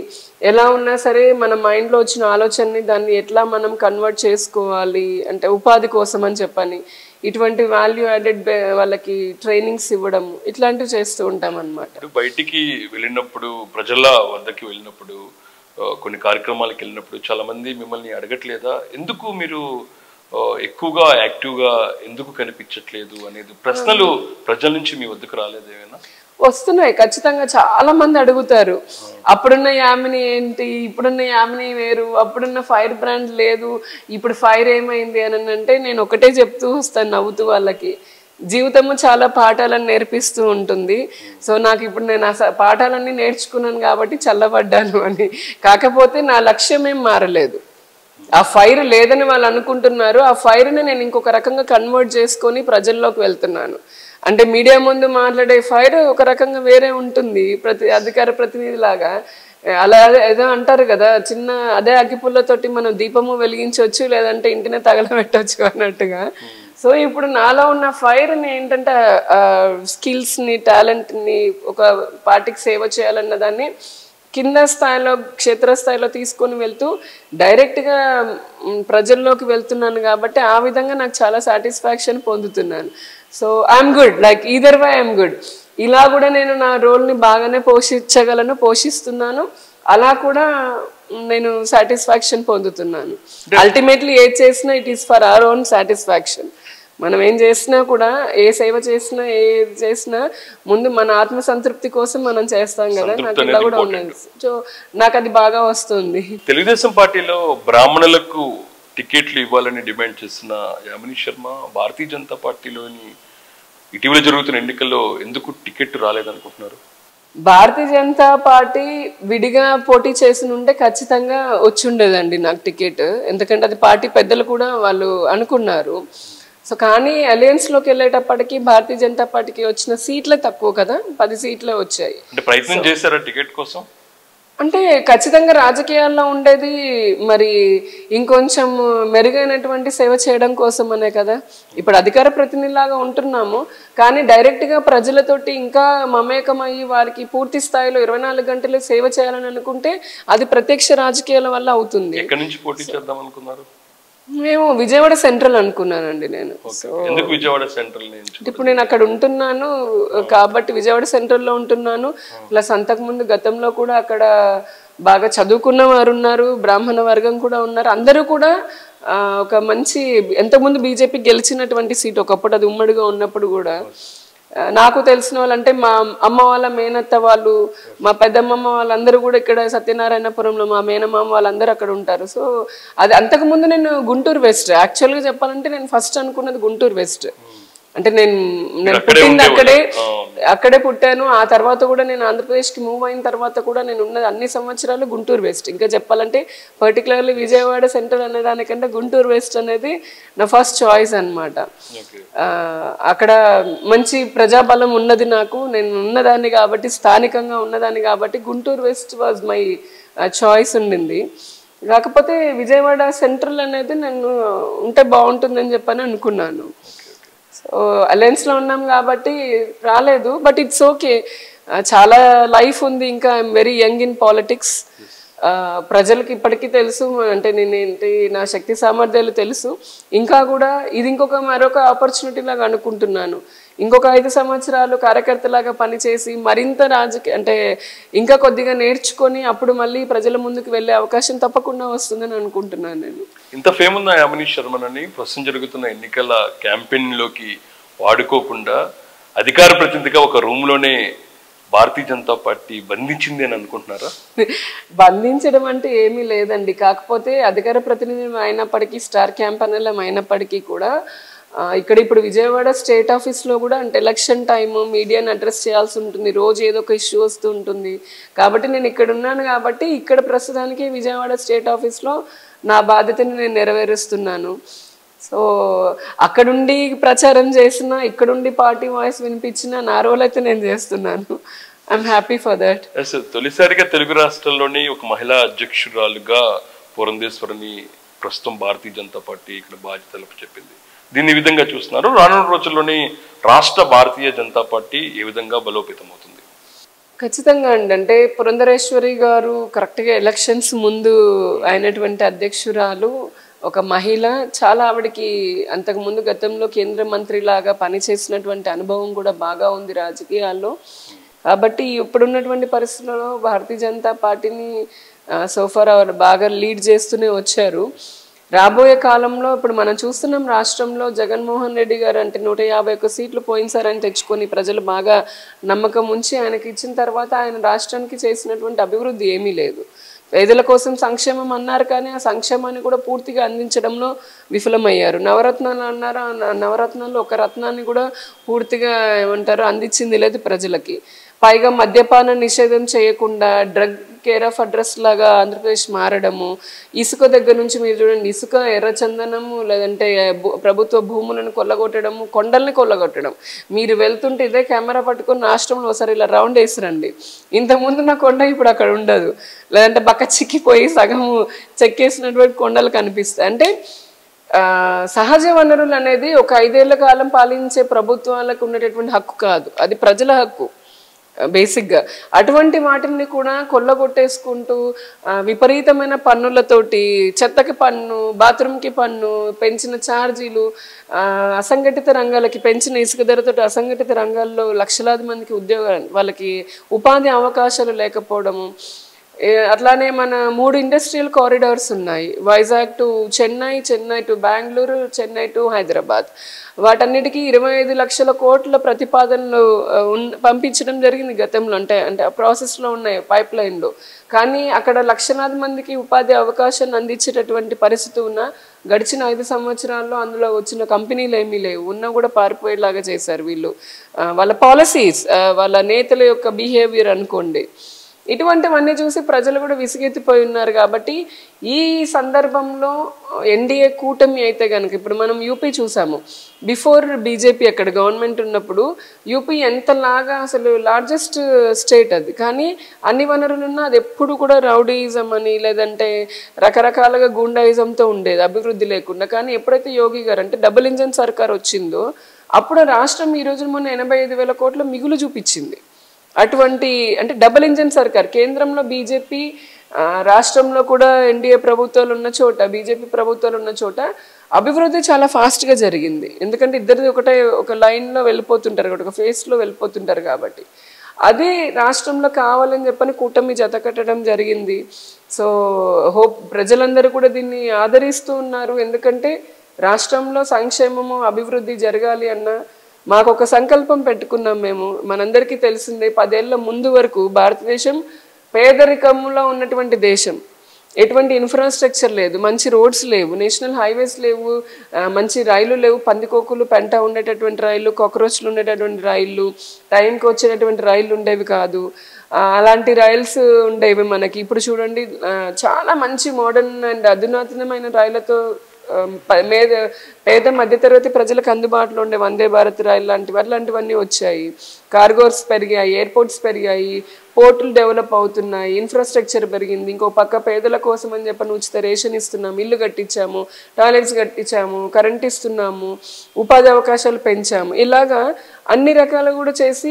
ఎలా ఉన్నా సరే మన మైండ్లో వచ్చిన ఆలోచనని దాన్ని ఎట్లా మనం కన్వర్ట్ చేసుకోవాలి అంటే ఉపాధి కోసం అని చెప్పని ఇటువంటి వాల్యూ యాడెడ్ వాళ్ళకి ట్రైనింగ్స్ ఇవ్వడం ఇట్లాంటివి చేస్తూ ఉంటాం అన్నమాట ఇప్పుడు బయటికి వెళ్ళినప్పుడు ప్రజల వద్దకి వెళ్ళినప్పుడు ఆ, కొన్ని కార్యక్రమాలకు వెళ్ళినప్పుడు చాలా మంది మిమ్మల్ని అడగట్లేదా ఎందుకు మీరు ఆ, ఎక్కువగా యాక్టివ్గా ఎందుకు కనిపించట్లేదు అనేది ప్రశ్నలు ప్రజల నుంచి మీ వద్దకు రాలేదు ఏమైనా వస్తున్నాయి ఖచ్చితంగా చాలా మంది అడుగుతారు అప్పుడున్న యామిని ఏంటి ఇప్పుడున్న యామిని వేరు అప్పుడున్న ఫైర్ బ్రాండ్ లేదు ఇప్పుడు ఫైర్ ఏమైంది అని అంటే నేను ఒకటే చెప్తూ వస్తాను నవ్వుతూ వాళ్ళకి జీవితము చాలా పాఠాలను నేర్పిస్తూ ఉంటుంది సో నాకు ఇప్పుడు నేను ఆ స- పాఠాలన్నీ నేర్చుకున్నాను కాబట్టి చల్లబడ్డాను అని కాకపోతే నా లక్ష్యం ఏం మారలేదు ఆ ఫైర్ లేదని వాళ్ళు అనుకుంటున్నారు ఆ ఫైర్ని నేను ఇంకొక రకంగా కన్వర్ట్ చేసుకొని ప్రజల్లోకి వెళ్తున్నాను అంటే మీడియా ముందు మాట్లాడే ఫైర్ ఒక రకంగా వేరే ఉంటుంది ప్రతి అధికార ప్రతినిధి లాగా అలా ఏదో అంటారు కదా చిన్న అదే అగ్గిపుల్లతోటి మనం దీపము వెలిగించవచ్చు లేదంటే ఇంటినే తగలబెట్టవచ్చు అన్నట్టుగా సో ఇప్పుడు నాలో ఉన్న ఫైర్ని ఏంటంటే స్కిల్స్ని టాలెంట్ని ఒక పార్టీకి సేవ చేయాలన్న దాన్ని కింద స్థాయిలో క్షేత్రస్థాయిలో తీసుకొని వెళ్తూ డైరెక్ట్గా మ్, ప్రజల్లోకి వెళ్తున్నాను కాబట్టి ఆ విధంగా నాకు చాలా సాటిస్ఫాక్షన్ పొందుతున్నాను so I'm good like either why I'm good ఇలా కూడా నేను నా రోల్ని బాగానే పోషించగలను పోషిస్తున్నాను అలా కూడా నేను సాటిస్ఫాక్షన్ పొందుతున్నాను అల్టిమేట్లీ ఏది చేసినా it is for our own satisfaction మనం ఏం చేసినా కూడా ఏ సేవ చేసినా ఏ చేసినా ముందు మన ఆత్మ సంతృప్తి కోసం మనం చేస్తాం కదా నాకు ఇలా కూడా ఉన్నది సో నాకు అది బాగా వస్తుంది తెలుగుదేశం పార్టీలో బ్రాహ్మణులకు టికెట్లు ఇవ్వాలని డిమాండ్ చేసిన యామిని శర్మ భారతీయ జనతా పార్టీలోని ఇటీవల జరుగుతున్న ఎన్నికల్లో ఎందుకు టికెట్ రాలేదనుకుంటున్నారు భారతీయ జనతా పార్టీ విడిగా పోటీ చేసి ఉంటే ఖచ్చితంగా వచ్చి ఉండేదండి నాకు టికెట్ ఎందుకంటే అది పార్టీ పెద్దలు కూడా వాళ్ళు అనుకున్నారు సో కానీ అలయన్స్లోకి వెళ్ళేటప్పటికి భారతీయ జనతా పార్టీకి వచ్చిన సీట్లే తక్కువ కదా పది సీట్లే వచ్చాయి అంటే ప్రయత్నం చేశారా టికెట్ కోసం అంటే ఖచ్చితంగా రాజకీయాల్లో ఉండేది మరి ఇంకొంచెం మెరుగైనటువంటి సేవ చేయడం కోసం అనే కదా ఇప్పుడు అధికార ప్రతినిధిలాగా ఉంటున్నాము కానీ డైరెక్ట్గా ప్రజలతోటి ఇంకా మమేకమయ్యి వారికి పూర్తి స్థాయిలో ఇరవై నాలుగు గంటలు సేవ చేయాలని అనుకుంటే అది ప్రత్యక్ష రాజకీయాల వల్ల అవుతుంది ఎక్కడి నుంచి పోటీ చేద్దాం అనుకున్నారు మేము విజయవాడ సెంట్రల్ అనుకున్నానండి నేను సో ఎందుకు విజయవాడ సెంట్రల్ నుంచి అంటే ఇప్పుడు నేను అక్కడ ఉంటున్నాను కాబట్టి విజయవాడ సెంట్రల్లో ఉంటున్నాను ప్లస్ అంతకుముందు గతంలో కూడా అక్కడ బాగా చదువుకున్న వారు ఉన్నారు బ్రాహ్మణ వర్గం కూడా ఉన్నారు అందరూ కూడా ఆ, ఒక మంచి ఎంతకుముందు బీజేపీ గెలిచినటువంటి సీట్ ఒకప్పుడు అది ఉమ్మడిగా ఉన్నప్పుడు కూడా ఆ, నాకు తెలిసిన వాళ్ళు అంటే మా అమ్మ వాళ్ళ మేనత్త వాళ్ళు మా పెద్దమ్మమ్మ వాళ్ళందరూ కూడా ఇక్కడ సత్యనారాయణపురంలో మా మేనమామ వాళ్ళందరూ అక్కడ ఉంటారు సో అది అంతకుముందు నేను గుంటూరు వెస్ట్ యాక్చువల్గా చెప్పాలంటే నేను ఫస్ట్ అనుకున్నది గుంటూరు వెస్ట్ అంటే నేను నేను అక్కడే పుట్టింది అక్కడే ఉండేవాళ్ళు. అక్కడే పుట్టాను ఆ తర్వాత కూడా నేను ఆంధ్రప్రదేశ్కి మూవ్ అయిన తర్వాత కూడా నేను ఉన్నది అన్ని సంవత్సరాలు గుంటూరు వెస్ట్ ఇంకా చెప్పాలంటే పర్టికులర్లీ విజయవాడ సెంటర్ అనే దానికంటే గుంటూరు వెస్ట్ అనేది నా ఫస్ట్ చాయిస్ అన్నమాట ఓకే ఆ, అక్కడ మంచి ప్రజాబలం ఉన్నది నాకు నేను ఉన్నదాన్ని కాబట్టి స్థానికంగా ఉన్నదాన్ని కాబట్టి Guntur west was my choice ఉండింది కాకపోతే విజయవాడ సెంట్రల్ అనేది నేను ఉంటే బాగుంటుందని చెప్పని అనుకున్నాను సో అలయన్స్లో ఉన్నాం కాబట్టి రాలేదు బట్ ఇట్స్ ఓకే చాలా లైఫ్ ఉంది ఇంకా I'm very young in politics ప్రజలకి ఇప్పటికీ తెలుసు అంటే నేను ఏంటి నా శక్తి సామర్థ్యాలు తెలుసు ఇంకా కూడా ఇది ఇంకొక మరొక ఆపర్చునిటీ లాగా అనుకుంటున్నాను ఇంకొక ఐదు సంవత్సరాలు కార్యకర్తలాగా పనిచేసి మరింత రాజకీయ అంటే ఇంకా కొద్దిగా నేర్చుకొని అప్పుడు మళ్ళీ ప్రజల ముందుకు వెళ్ళే అవకాశం తప్పకుండా వస్తుందని అనుకుంటున్నాను నేను ఇంత ఫేమ్ ఉన్న యామిని శర్మనని ప్రస్తుతం జరుగుతున్న ఎన్నికల క్యాంపెయిన్ లోకి వాడుకోకుండా అధికార ప్రతినిధిగా ఒక రూమ్ లోనే భారతీయ జనతా పార్టీ బంధించింది అని అనుకుంటున్నారా బంధించడం అంటే ఏమీ లేదండి కాకపోతే అధికార ప్రతినిధి అయినప్పటికీ స్టార్ క్యాంపనల్ అయినప్పటికీ కూడా ఆ, ఇక్కడ ఇప్పుడు విజయవాడ స్టేట్ ఆఫీస్లో కూడా అంటే ఎలక్షన్ టైం మీడియాని అడ్రస్ చేయాల్సి ఉంటుంది రోజు ఏదో ఒక ఇష్యూ వస్తూ ఉంటుంది కాబట్టి నేను ఇక్కడ ఉన్నాను కాబట్టి ఇక్కడ ప్రస్తుతానికి విజయవాడ స్టేట్ ఆఫీస్లో నా బాధ్యతని నేను నెరవేరుస్తున్నాను సో అక్కడుండి ప్రచారం చేసిన ఇక్కడుండి పార్టీ వాయిస్ వినిపించిన నా రోల్ అయితే నేను చేస్తున్నాను I'm happy for that yes తొలిసారిగా తెలుగు రాష్ట్రాల్లోని ఒక మహిళా అధ్యక్షురాలుగా పురంధేశ్వరిని ప్రస్తుతం భారతీయ జనతా పార్టీ ఇక్కడ బాధ్యతలకు చెప్పింది దీన్ని ఈ విధంగా చూస్తున్నారు రానున్న రోజుల్లోని రాష్ట్ర భారతీయ జనతా పార్టీ ఏ విధంగా బలోపేతం అవుతుంది ఖచ్చితంగా అండి అంటే పురంధరేశ్వరి గారు కరెక్ట్గా ఎలక్షన్స్ ముందు అయినటువంటి అధ్యక్షురాలు ఒక మహిళ చాలా ఆవిడకి అంతకుముందు గతంలో కేంద్ర మంత్రి లాగా పనిచేసినటువంటి అనుభవం కూడా బాగా ఉంది రాజకీయాల్లో కాబట్టి ఇప్పుడున్నటువంటి పరిస్థితుల్లో భారతీయ జనతా పార్టీని సోఫార్ బాగా లీడ్ చేస్తూనే వచ్చారు రాబోయే కాలంలో ఇప్పుడు మనం చూస్తున్నాం రాష్ట్రంలో జగన్మోహన్ రెడ్డి గారు అంటే నూట యాభై ఒక్క సీట్లు పోయినసారని తెచ్చుకొని ప్రజలు బాగా నమ్మకం ఉంచి ఆయనకి ఇచ్చిన తర్వాత ఆయన రాష్ట్రానికి చేసినటువంటి అభివృద్ధి ఏమీ లేదు పేదల కోసం సంక్షేమం అన్నారు కానీ ఆ సంక్షేమాన్ని కూడా పూర్తిగా అందించడంలో విఫలమయ్యారు నవరత్నాలు అన్నారు ఆ న- నవరత్నాల్లో ఒక రత్నాన్ని కూడా పూర్తిగా ఏమంటారు అందించింది లేదు ప్రజలకి పైగా మద్యపాన నిషేధం చేయకుండా డ్రగ్ కేర్ ఆఫ్ అడ్రస్ లాగా ఆంధ్రప్రదేశ్ మారడము ఇసుక దగ్గర నుంచి మీరు చూడండి ఇసుక ఎర్రచందనము లేదంటే భూ- ప్రభుత్వ భూములను కొల్లగొట్టడము కొండల్ని కొల్లగొట్టడం మీరు వెళ్తుంటే ఇదే కెమెరా పట్టుకొని రాష్ట్రంలో ఒకసారి ఇలా రౌండ్ వేసిరండి ఇంతకుముందు నా కొండ ఇప్పుడు అక్కడ ఉండదు లేదంటే బక్క చిక్కిపోయి సగము చెక్కేసినటువంటి కొండలు కనిపిస్తాయి అంటే ఆ, సహజ వనరులు అనేది ఒక ఐదేళ్ల కాలం పాలించే ప్రభుత్వాలకు ఉండేటటువంటి హక్కు కాదు అది ప్రజల హక్కు బేసిక్గా అటువంటి వాటిని కూడా కొల్లగొట్టేసుకుంటూ ఆ, విపరీతమైన పన్నులతోటి చెత్తకి పన్ను బాత్రూమ్కి పన్ను పెంచిన ఛార్జీలు ఆ, అసంఘటిత రంగాలకి పెంచిన ఇసుక ధరతో అసంఘటిత రంగాల్లో లక్షలాది మందికి ఉద్యోగాలు వాళ్ళకి ఉపాధి అవకాశాలు లేకపోవడము ఏ, అట్లానే మన మూడు ఇండస్ట్రియల్ కారిడార్స్ ఉన్నాయి Vizag to Chennai Chennai to Bengaluru Chennai to Hyderabad వాటన్నిటికీ ఇరవై ఐదు లక్షల కోట్ల ప్రతిపాదనలు ఆ, ఉన్- పంపించడం జరిగింది గతంలో అంటే అంటే ఆ ప్రాసెస్లో ఉన్నాయి పైప్ లైన్లో కానీ అక్కడ లక్షలాది మందికి ఉపాధి అవకాశాన్ని అందించేటటువంటి పరిస్థితి ఉన్న గడిచిన ఐదు సంవత్సరాల్లో అందులో వచ్చిన కంపెనీలు ఏమీ లేవు ఉన్నా కూడా పారిపోయేలాగా చేశారు వీళ్ళు ఆ, వాళ్ళ పాలసీస్ వాళ్ళ నేతల యొక్క బిహేవియర్ అనుకోండి ఇటువంటివన్నీ చూసి ప్రజలు కూడా విసిగెత్తిపోయి ఉన్నారు కాబట్టి ఈ సందర్భంలో ఎన్డీఏ కూటమి అయితే కనుక ఇప్పుడు మనం యూపీ చూసాము బిఫోర్ బీజేపీ అక్కడ గవర్నమెంట్ ఉన్నప్పుడు యూపీ ఎంతలాగా అసలు లార్జెస్ట్ స్టేట్ అది కానీ అన్ని వనరులున్నా అది ఎప్పుడు కూడా రౌడీయిజం అని లేదంటే రకరకాలుగా గూండాయిజంతో ఉండేది అభివృద్ధి లేకుండా కానీ ఎప్పుడైతే యోగి గారు అంటే డబుల్ ఇంజన్ సర్కార్ వచ్చిందో అప్పుడు రాష్ట్రం ఈ రోజు మొన్న ఎనభై ఐదు వేల కోట్ల మిగులు చూపించింది అటువంటి అంటే డబుల్ ఇంజన్ సర్కార్ కేంద్రంలో బీజేపీ ఆ, రాష్ట్రంలో కూడా ఎన్డీఏ ప్రభుత్వాలు ఉన్న చోట బీజేపీ ప్రభుత్వాలు ఉన్న చోట అభివృద్ధి చాలా ఫాస్ట్గా జరిగింది ఎందుకంటే ఇద్దరిది ఒకటే ఒక లైన్లో వెళ్ళిపోతుంటారు కాబట్టి ఒక ఫేస్లో వెళ్ళిపోతుంటారు కాబట్టి అదే రాష్ట్రంలో కావాలని చెప్పని కూటమి జత కట్టడం జరిగింది సో హోప్ ప్రజలందరూ కూడా దీన్ని ఆదరిస్తూ ఉన్నారు ఎందుకంటే రాష్ట్రంలో సంక్షేమము అభివృద్ధి జరగాలి అన్న మాకు ఒక సంకల్పం పెట్టుకున్నాం మేము మనందరికీ తెలిసిందే పదేళ్ల ముందు వరకు భారతదేశం పేదరికంలో ఉన్నటువంటి దేశం ఎటువంటి ఇన్ఫ్రాస్ట్రక్చర్ లేదు మంచి రోడ్స్ లేవు నేషనల్ హైవేస్ లేవు ఆ, మంచి రైలు లేవు పందికోకులు పెంట ఉండేటటువంటి రైళ్ళు కాక్రోచ్లు ఉండేటటువంటి రైళ్ళు టైంకి వచ్చేటటువంటి రైళ్ళు ఉండేవి కాదు ఆ, అలాంటి రైల్స్ ఉండేవి మనకి ఇప్పుడు చూడండి ఆ, చాలా మంచి మోడర్న్ అండ్ అధునాతనమైన రైళ్లతో ఆ, ప- మీద పేద మధ్యతరగతి ప్రజలకు అందుబాటులో ఉండే వందే భారత్ రైలు లాంటివి అట్లాంటివన్నీ వచ్చాయి కార్గోస్ పెరిగాయి ఎయిర్పోర్ట్స్ పెరిగాయి పోర్టులు డెవలప్ అవుతున్నాయి ఇన్ఫ్రాస్ట్రక్చర్ పెరిగింది ఇంకో పక్క పేదల కోసం అని చెప్పని ఉచిత రేషన్ ఇస్తున్నాము ఇల్లు కట్టించాము టాయిలెట్స్ కట్టించాము కరెంట్ ఇస్తున్నాము ఉపాధి అవకాశాలు పెంచాము ఇలాగా అన్ని రకాలు కూడా చేసి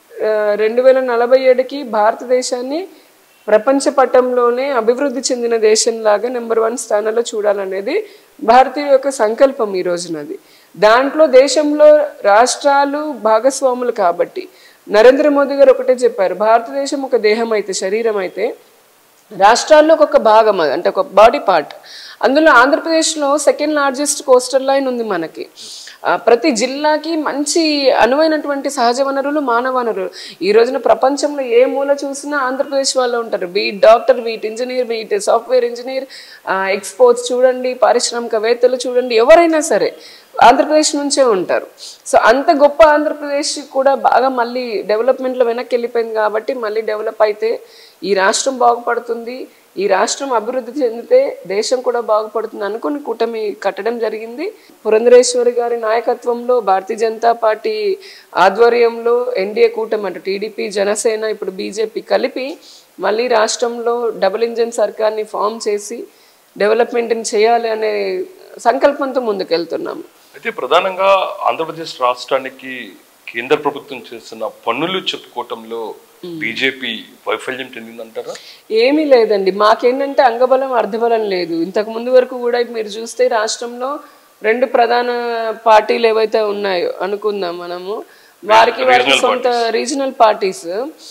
రెండు వేల నలభై ఏడుకి భారతదేశాన్ని ప్రపంచ పటంలోనే అభివృద్ధి చెందిన దేశంలాగా నెంబర్ వన్ స్థానంలో చూడాలనేది భారతీయ యొక్క సంకల్పం ఈ రోజునది దాంట్లో దేశంలో రాష్ట్రాలు భాగస్వాములు కాబట్టి నరేంద్ర మోదీ గారు ఒకటే చెప్పారు భారతదేశం ఒక దేహం అయితే శరీరం అయితే రాష్ట్రాల్లో ఒక భాగం అది అంటే ఒక బాడీ పార్ట్ అందులో ఆంధ్రప్రదేశ్లో సెకండ్ లార్జెస్ట్ కోస్టల్ లైన్ ఉంది మనకి ఆ, ప్రతి జిల్లాకి మంచి అనువైనటువంటి సహజ వనరులు మానవ వనరులు ఈ రోజున ప్రపంచంలో ఏ మూల చూసినా ఆంధ్రప్రదేశ్ వాళ్ళు ఉంటారు be it doctor be it engineer be it software engineer exports చూడండి పారిశ్రామికవేత్తలు చూడండి ఎవరైనా సరే ఆంధ్రప్రదేశ్ నుంచే ఉంటారు సో అంత గొప్ప ఆంధ్రప్రదేశ్ కూడా బాగా మళ్ళీ డెవలప్మెంట్లో వెనక్కి వెళ్ళిపోయింది కాబట్టి మళ్ళీ డెవలప్ అయితే ఈ రాష్ట్రం బాగుపడుతుంది ఈ రాష్ట్రం అభివృద్ధి చెందితే దేశం కూడా బాగుపడుతుంది అనుకుని కూటమి కట్టడం జరిగింది పురంధరేశ్వరి గారి నాయకత్వంలో భారతీయ జనతా పార్టీ ఆధ్వర్యంలో ఎన్డీఏ కూటమి అంటే టీడీపీ జనసేన ఇప్పుడు బీజేపీ కలిపి మళ్ళీ రాష్ట్రంలో డబుల్ ఇంజన్ సర్కార్ని ఫామ్ చేసి డెవలప్మెంట్ని చేయాలి అనే సంకల్పంతో ముందుకెళ్తున్నాము అయితే ప్రధానంగా ఆంధ్రప్రదేశ్ రాష్ట్రానికి కేంద్ర ప్రభుత్వం చేస్తున్న పన్నులు చెప్పుకోవటంలో బీజేపీ వైఫల్యం చెందిందంటారా ఏమీ లేదండి మాకేంటంటే అంగబలం అర్ధబలం లేదు ఇంతకు ముందు వరకు కూడా మీరు చూస్తే రాష్ట్రంలో రెండు ప్రధాన పార్టీలు ఏవైతే ఉన్నాయో అనుకుందాం మనము వారికి వారికి సొంత రీజనల్ పార్టీస్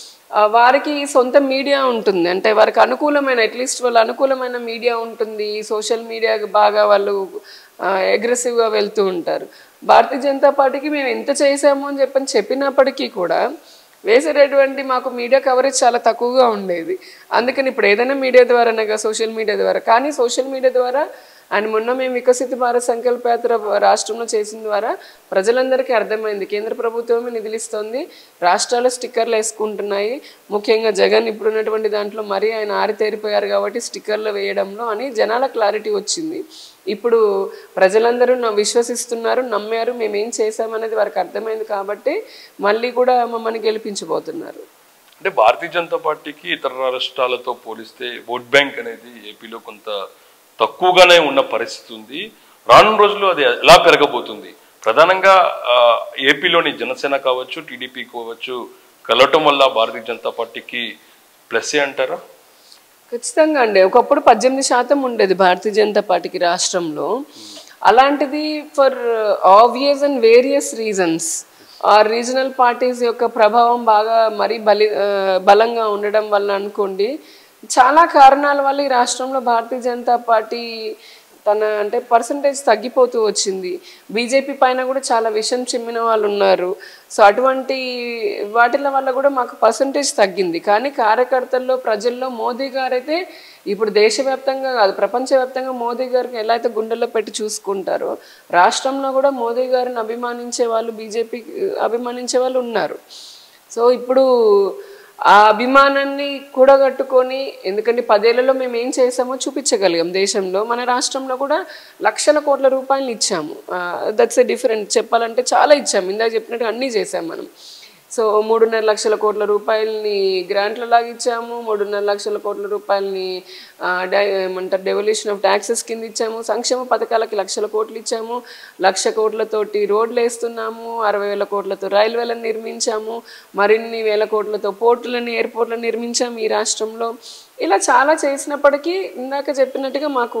వారికి సొంత మీడియా ఉంటుంది అంటే వారికి అనుకూలమైన అట్లీస్ట్ వాళ్ళ అనుకూలమైన మీడియా ఉంటుంది సోషల్ మీడియా బాగా వాళ్ళు అగ్రెసివ్గా వెళ్తూ ఉంటారు భారతీయ జనతా పార్టీకి మేము ఎంత చేసాము అని చెప్పని చెప్పినప్పటికీ కూడా వేసేటటువంటి మాకు మీడియా కవరేజ్ చాలా తక్కువగా ఉండేది అందుకని ఇప్పుడు ఏదైనా మీడియా ద్వారానగా సోషల్ మీడియా ద్వారా కానీ సోషల్ మీడియా ద్వారా అండ్ మొన్న మేము వికసిత భారత్ సంకల్ప యాత్ర రాష్ట్రంలో చేసిన ద్వారా ప్రజలందరికీ అర్థమైంది కేంద్ర ప్రభుత్వమే నిధులిస్తోంది రాష్ట్రాలు స్టిక్కర్లు వేసుకుంటున్నాయి ముఖ్యంగా జగన్ ఇప్పుడున్నటువంటి దాంట్లో మరీ ఆయన ఆరితేరిపోయారు కాబట్టి స్టిక్కర్లు వేయడంలో అని జనాల క్లారిటీ వచ్చింది ఇప్పుడు ప్రజలందరూ నా విశ్వసిస్తున్నారు నమ్మారు మేము ఏం చేశామనేది వారికి అర్థమైంది కాబట్టి మళ్ళీ కూడా మమ్మల్ని గెలిపించబోతున్నారు అంటే భారతీయ జనతా పార్టీకి ఇతర రాష్ట్రాలతో పోలిస్తే ఓట్ బ్యాంక్ అనేది ఏపీలో కొంత తక్కువగానే ఉన్న పరిస్థితి ఉంది రానున్న రోజుల్లో అది ఎలా పెరగబోతుంది ప్రధానంగా ఆ, ఏపీలోని జనసేన కావచ్చు టీడీపీ కావచ్చు కలవటం వల్ల భారతీయ జనతా పార్టీకి ప్లస్సే అంటారా ఖచ్చితంగా అండి ఒకప్పుడు పద్దెనిమిది శాతం ఉండేది భారతీయ జనతా పార్టీకి రాష్ట్రంలో అలాంటిది for obvious and various reasons ఆ రీజనల్ పార్టీస్ యొక్క ప్రభావం బాగా మరీ బలి ఆ, బలంగా ఉండడం వల్ల అనుకోండి చాలా కారణాల వల్ల ఈ రాష్ట్రంలో భారతీయ జనతా పార్టీ తన అంటే పర్సంటేజ్ తగ్గిపోతూ వచ్చింది బీజేపీ పైన కూడా చాలా విషం చిమ్మిన వాళ్ళు ఉన్నారు సో అటువంటి వాటిల వల్ల కూడా మాకు పర్సంటేజ్ తగ్గింది కానీ కార్యకర్తల్లో ప్రజల్లో మోదీ గారైతే ఇప్పుడు దేశవ్యాప్తంగా కాదు ప్రపంచవ్యాప్తంగా మోదీ గారికి ఎలా అయితే గుండెల్లో పెట్టి చూసుకుంటారో రాష్ట్రంలో కూడా మోదీ గారిని అభిమానించే వాళ్ళు బీజేపీ అభిమానించే వాళ్ళు ఉన్నారు సో ఇప్పుడు ఆ అభిమానాన్ని కూడగట్టుకొని ఎందుకంటే పదేళ్లలో మేము ఏం చేసామో చూపించగలిగాం దేశంలో మన రాష్ట్రంలో కూడా లక్షల కోట్ల రూపాయలు ఇచ్చాము దట్స్ ఎ డిఫరెంట్ చెప్పాలంటే చాలా ఇచ్చాము ఇందాక చెప్పినట్టు అన్నీ చేసాం మనం సో మూడున్నర లక్షల కోట్ల రూపాయలని గ్రాంట్ల లాగా ఇచ్చాము మూడున్నర లక్షల కోట్ల రూపాయలని ఆ, డై- ఏమంటారు డెవల్యూషన్ ఆఫ్ ట్యాక్సెస్ కింద ఇచ్చాము సంక్షేమ పథకాలకి లక్షల కోట్లు ఇచ్చాము లక్ష కోట్లతోటి రోడ్లు వేస్తున్నాము అరవై వేల కోట్లతో రైల్వేలను నిర్మించాము మరిన్ని వేల కోట్లతో పోర్టులని ఎయిర్పోర్ట్లను నిర్మించాము ఈ రాష్ట్రంలో ఇలా చాలా చేసినప్పటికీ ఇందాక చెప్పినట్టుగా మాకు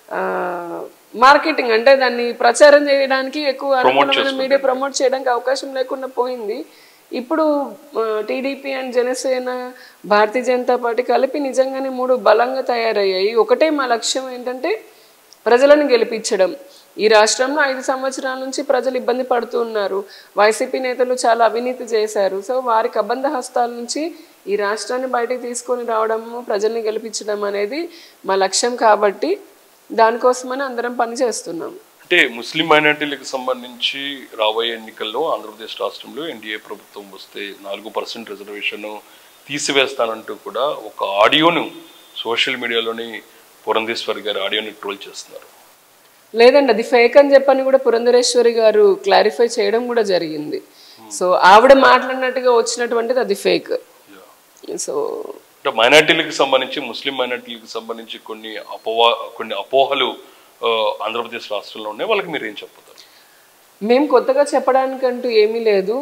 మార్కెటింగ్ అంటే దాన్ని ప్రచారం చేయడానికి ఎక్కువ అనుకూలమైన మీడియా ప్రమోట్ చేయడానికి అవకాశం లేకుండా పోయింది ఇప్పుడు TDP and Janasena Bharatiya Janata Party కలిపి నిజంగానే మూడు బలంగా తయారయ్యాయి ఒకటే మా లక్ష్యం ఏంటంటే ప్రజలను గెలిపించడం ఈ రాష్ట్రంలో ఐదు సంవత్సరాల నుంచి ప్రజలు ఇబ్బంది పడుతూ ఉన్నారు వైసీపీ నేతలు చాలా అవినీతి చేశారు సో వారికి అబంధ హస్తాల నుంచి ఈ రాష్ట్రాన్ని బయటకు తీసుకొని రావడము ప్రజల్ని గెలిపించడం అనేది మా లక్ష్యం కాబట్టి దానికోసమని అందరం పని చేస్తున్నాం అంటే ముస్లిం మైనార్టీలకు సంబంధించి రాబోయే ఎన్నికల్లో ఆంధ్రప్రదేశ్ రాష్ట్రంలో ఎన్డీఏ ప్రభుత్వం వస్తే నాలుగు పర్సెంట్ రిజర్వేషన్ తీసివేస్తానంటూ కూడా ఒక ఆడియోను సోషల్ మీడియాలోని పురంధేశ్వరి గారి ఆడియోని ట్రోల్ చేస్తున్నారు లేదండి అది ఫేక్ అని చెప్పని కూడా పురంధరేశ్వరి గారు క్లారిఫై చేయడం కూడా జరిగింది సో ఆవిడ మాట్లాడినట్టుగా వచ్చినటువంటిది అది ఫేక్ Yeah. సో అంటే మైనార్టీలకు సంబంధించి ముస్లిం మైనార్టీలకు సంబంధించి కొన్ని అపోవా కొన్ని అపోహలు ఆ, ఆంధ్రప్రదేశ్ రాష్ట్రంలో ఉన్నాయి వాళ్ళకి మీరు ఏం చెప్తారు మేము కొత్తగా చెప్పడానికంటూ ఏమీ లేదు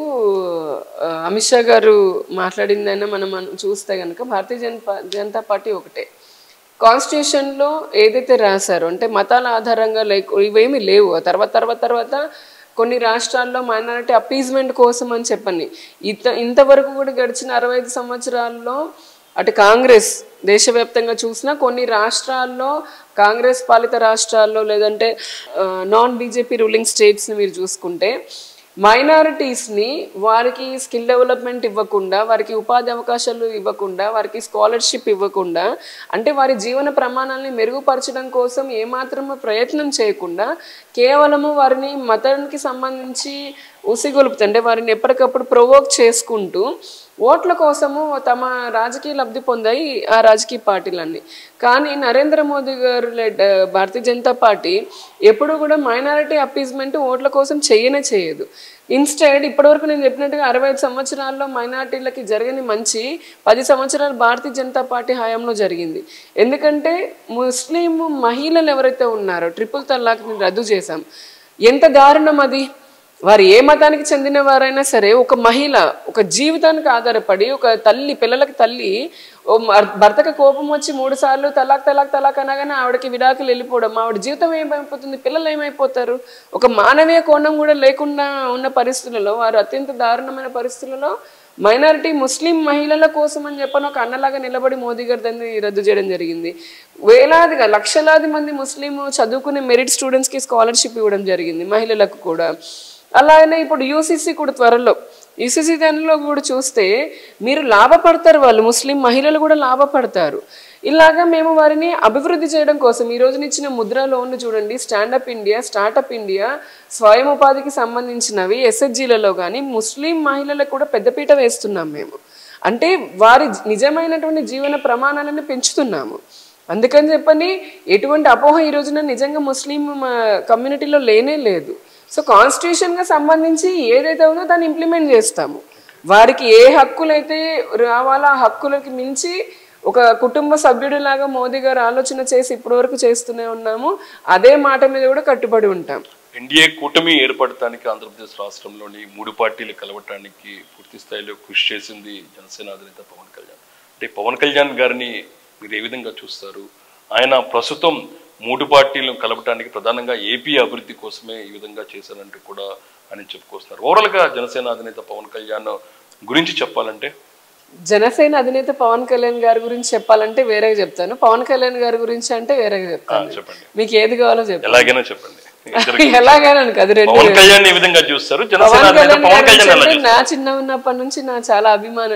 ఆ, అమిత్ షా గారు మాట్లాడిందైనా మనం మనం చూస్తే కనుక భారతీయ జనపా జనతా పార్టీ ఒకటే కాన్స్టిట్యూషన్లో ఏదైతే రాశారో అంటే మతాల ఆధారంగా లేకు ఇవేమీ లేవు ఆ తర్వాత తర్వాత తర్వాత కొన్ని రాష్ట్రాల్లో మైనారిటీ అపీజ్మెంట్ కోసం అని చెప్పని ఇంత ఇంతవరకు కూడా గడిచిన అరవై ఐదు సంవత్సరాల్లో అటు కాంగ్రెస్ దేశవ్యాప్తంగా చూసినా కొన్ని రాష్ట్రాల్లో కాంగ్రెస్ పాలిత రాష్ట్రాల్లో లేదంటే నాన్ బీజేపీ రూలింగ్ స్టేట్స్ని మీరు చూసుకుంటే మైనారిటీస్ని వారికి స్కిల్ డెవలప్మెంట్ ఇవ్వకుండా వారికి ఉపాధి అవకాశాలు ఇవ్వకుండా వారికి స్కాలర్షిప్ ఇవ్వకుండా అంటే వారి జీవన ప్రమాణాలని మెరుగుపరచడం కోసం ఏమాత్రము ప్రయత్నం చేయకుండా కేవలము వారిని మతానికి సంబంధించి ఉసిగొలుపుతూ అంటే వారిని ఎప్పటికప్పుడు ప్రొవోక్ చేసుకుంటూ ఓట్ల కోసము తమ రాజకీయ లబ్ధి పొందాయి ఆ రాజకీయ పార్టీలన్నీ కానీ నరేంద్ర మోదీ గారు లెడ్ భారతీయ జనతా పార్టీ ఎప్పుడు కూడా మైనారిటీ అపీజ్మెంట్ ఓట్ల కోసం చేయనే చేయదు ఇన్స్టెడ్ ఇప్పటివరకు నేను చెప్పినట్టుగా అరవై ఐదు సంవత్సరాల్లో మైనారిటీలకి జరిగిన మంచి పది సంవత్సరాలు భారతీయ జనతా పార్టీ హయాంలో జరిగింది ఎందుకంటే ముస్లిం మహిళలు ఎవరైతే ఉన్నారో ట్రిపుల్ తల్లాక్ని రద్దు చేశాం ఎంత దారుణం అది వారు ఏ మతానికి చెందిన వారైనా సరే ఒక మహిళ ఒక జీవితానికి ఆధారపడి ఒక తల్లి పిల్లలకి తల్లి ఓ మర్- భర్తకి కోపం వచ్చి మూడు సార్లు తలాక్ తలాక్ తలాక్ అనగానే ఆవిడకి విడాకులు వెళ్ళిపోవడం ఆవిడ జీవితం ఏమైపోతుంది పిల్లలు ఏమైపోతారు ఒక మానవీయ కోణం కూడా లేకుండా ఉన్న పరిస్థితులలో వారు అత్యంత దారుణమైన పరిస్థితులలో మైనారిటీ ముస్లిం మహిళల కోసం అని చెప్పని ఒక అన్నలాగా నిలబడి మోదీ గారు దాన్ని రద్దు చేయడం జరిగింది వేలాదిగా లక్షలాది మంది ముస్లిం చదువుకునే మెరిట్ స్టూడెంట్స్కి స్కాలర్షిప్ ఇవ్వడం జరిగింది మహిళలకు కూడా అలానే ఇప్పుడు యూసీసీ కూడా త్వరలో యూసీసీ దానిలో కూడా చూస్తే మీరు లాభపడతారు వాళ్ళు ముస్లిం మహిళలు కూడా లాభపడతారు ఇలాగా మేము వారిని అభివృద్ధి చేయడం కోసం ఈ రోజున ఇచ్చిన ముద్ర లోన్లు చూడండి స్టాండప్ ఇండియా స్టార్టప్ ఇండియా స్వయం ఉపాధికి సంబంధించినవి ఎస్హెచ్జీలలో కానీ ముస్లిం మహిళలకు కూడా పెద్దపీట వేస్తున్నాం మేము అంటే వారి నిజమైనటువంటి జీవన ప్రమాణాలను పెంచుతున్నాము అందుకని చెప్పని ఎటువంటి అపోహ ఈ రోజున నిజంగా ముస్లిం కమ్యూనిటీలో లేనే లేదు సో కాన్స్టిట్యూషన్గా సంబంధించి ఏదైతే ఉందో దాన్ని ఇంప్లిమెంట్ చేస్తాము వారికి ఏ హక్కులైతే రావాలో ఆ హక్కులకి మించి ఒక కుటుంబ సభ్యుడిలాగా మోదీ గారు ఆలోచన చేసి ఇప్పటివరకు చేస్తూనే ఉన్నాము అదే మాట మీద కూడా కట్టుబడి ఉంటాం ఎన్డీఏ కూటమి ఏర్పడటానికి ఆంధ్రప్రదేశ్ రాష్ట్రంలోని మూడు పార్టీలు కలవటానికి పూర్తి స్థాయిలో కృషి చేసింది జనసేన అధినేత పవన్ కళ్యాణ్ అంటే పవన్ కళ్యాణ్ గారిని మీరు ఏ విధంగా చూస్తారు ఆయన ప్రస్తుతం మూడు పార్టీలను కలపటానికి ప్రధానంగా ఏపీ అభివృద్ధి కోసమే ఈ విధంగా చేశారంటూ కూడా ఆయన చెప్పుకొస్తున్నారు ఓవరాల్గా జనసేన అధినేత పవన్ కళ్యాణ్ గురించి చెప్పాలంటే జనసేన అధినేత పవన్ కళ్యాణ్ గారి గురించి చెప్పాలంటే వేరేగా చెప్తాను పవన్ కళ్యాణ్ గారి గురించి అంటే వేరేగా ఆ, చెప్తాను చెప్పండి మీకు ఏది కావాలో చెప్పండి ఎలాగైనా చెప్పండి ఇద్దరికి ఎలాగైనా అది రెండు పవన్ కళ్యాణ్ ఏ విధంగా చూస్తారు జనసేన పవన్ అధినేత కళ్యాణ్ పవన్ గారి కళ్యాణ్ ఎలా అంటే చూస్తారు నా చిన్న ఉన్నప్పటి నుంచి నా చాలా అభిమాన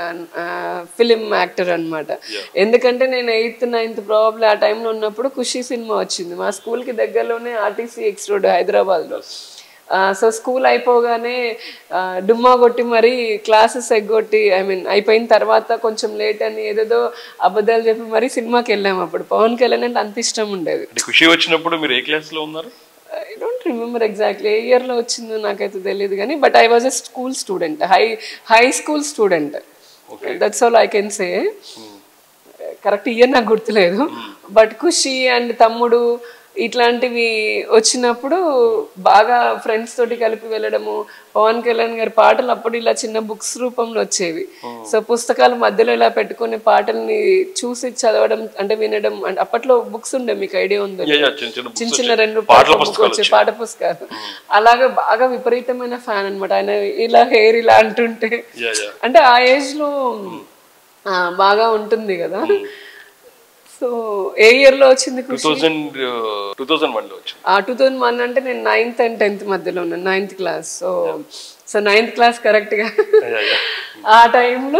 ఫిలిం యాక్టర్ అన్నమాట ఎందుకంటే నేను ఎయిత్ నైన్త్ ప్రాబ్లీ ఆ టైంలో ఉన్నప్పుడు ఖుషి సినిమా వచ్చింది మా స్కూల్ కి దగ్గరలోనే ఆర్టీసీ ఎక్స్ రోడ్ హైదరాబాద్ లో సో స్కూల్ అయిపోగానే ఆ, డుమ్మా కొట్టి మరి క్లాసెస్ ఎగ్గొట్టి ఐ మీన్ అయిపోయిన తర్వాత కొంచెం లేట్ అని ఏదేదో అబద్ధాలు చెప్పి మరీ సినిమాకి వెళ్ళాము అప్పుడు పవన్ కళ్యాణ్ అంటే అంత ఇష్టం ఉండేది అంటే ఖుషి వచ్చినప్పుడు మీరు ఏ క్లాస్ లో ఉన్నారు ఐ డోంట్ రిమెంబర్ ఎగ్జాక్ట్లీ ఏ ఇయర్లో వచ్చిందో నాకైతే తెలియదు కానీ but I was a school student high high school student that's all I can say correct year నాకు గుర్తులేదు బట్ ఖుషి అండ్ తమ్ముడు ఇట్లాంటివి వచ్చినప్పుడు బాగా ఫ్రెండ్స్ తోటి కలిపి వెళ్ళడము పవన్ కళ్యాణ్ గారి పాటలు అప్పుడు ఇలా చిన్న బుక్స్ రూపంలో వచ్చేవి సో పుస్తకాల మధ్యలో ఇలా పెట్టుకునే పాటల్ని చూసి చదవడం అంటే వినడం అంటే అప్పట్లో బుక్స్ ఉండే మీకు ఐడియా ఉందో యా, యా, చిన్న చిన్న చిన్న books చిన్న వచ్చాయి. రెండు పాటల పాటల బుక్ పుస్తకాలు వచ్చే పాట పుస్తకాలు అలాగే బాగా విపరీతమైన ఫ్యాన్ అన్నమాట ఆయన ఇలా హెయిర్ ఇలా అంటుంటే యా యా అంటే ఆ ఏజ్ లో ఆ, బాగా ఉంటుంది కదా సో ఏ ఇయర్ లో వచ్చింది two thousand two thousand one లో వచ్చింది ఆ టూ థౌజండ్ వన్ అంటే నేను నైన్త్ అండ్ టెన్త్ మధ్యలో ఉన్నాను ninth class so so ninth class correct గా యా యా ఆ టైంలో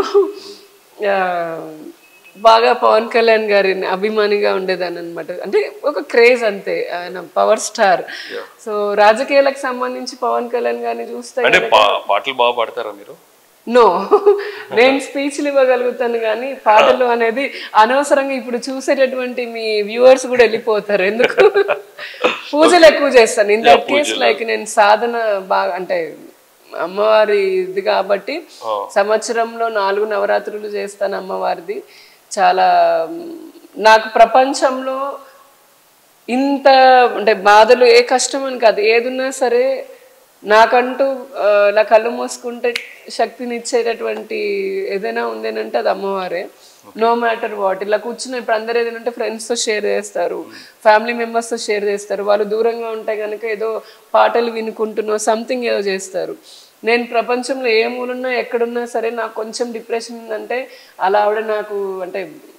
బాగా పవన్ కళ్యాణ్ గారిని అభిమానిగా ఉండేదాన్ని అనమాట అంటే ఒక క్రేజ్ అంతే ఆయన పవర్ స్టార్ సో రాజకీయాలకు సంబంధించి పవన్ కళ్యాణ్ గారిని చూస్తే అంటే పా- పాటలు బాగా పాడతారా మీరు నో నేను స్పీచ్లు ఇవ్వగలుగుతాను కానీ పాటలు అనేది అనవసరంగా ఇప్పుడు చూసేటటువంటి మీ వ్యూవర్స్ కూడా వెళ్ళిపోతారు ఎందుకు పూజలు ఎక్కువ చేస్తాను ఇన్ దట్ కేస్ లైక్ నేను సాధన బాగా అంటే అమ్మవారి ఇది కాబట్టి సంవత్సరంలో నాలుగు నవరాత్రులు చేస్తాను అమ్మవారిది చాలా మ్, నాకు ప్రపంచంలో ఇంత అంటే బాధలు ఏ కష్టం అని కాదు ఏదున్నా సరే నాకంటూ ఆ, ఇలా కళ్ళు మూసుకుంటే శక్తిని ఇచ్చేటటువంటి ఏదైనా ఉందేనంటే అది అమ్మవారే నో మ్యాటర్ వాట్ ఇలా కూర్చుని ఇప్పుడు అందరు ఏదైనా ఉంటే ఫ్రెండ్స్తో షేర్ చేస్తారు ఫ్యామిలీ మెంబర్స్తో షేర్ చేస్తారు వాళ్ళు దూరంగా ఉంటే కనుక ఏదో పాటలు వినుకుంటున్నో సంథింగ్ ఏదో చేస్తారు నేను ప్రపంచంలో ఏ మూలున్నా ఎక్కడున్నా సరే నాకు కొంచెం డిప్రెషన్ ఉందంటే అలా ఆవిడ నాకు అంటే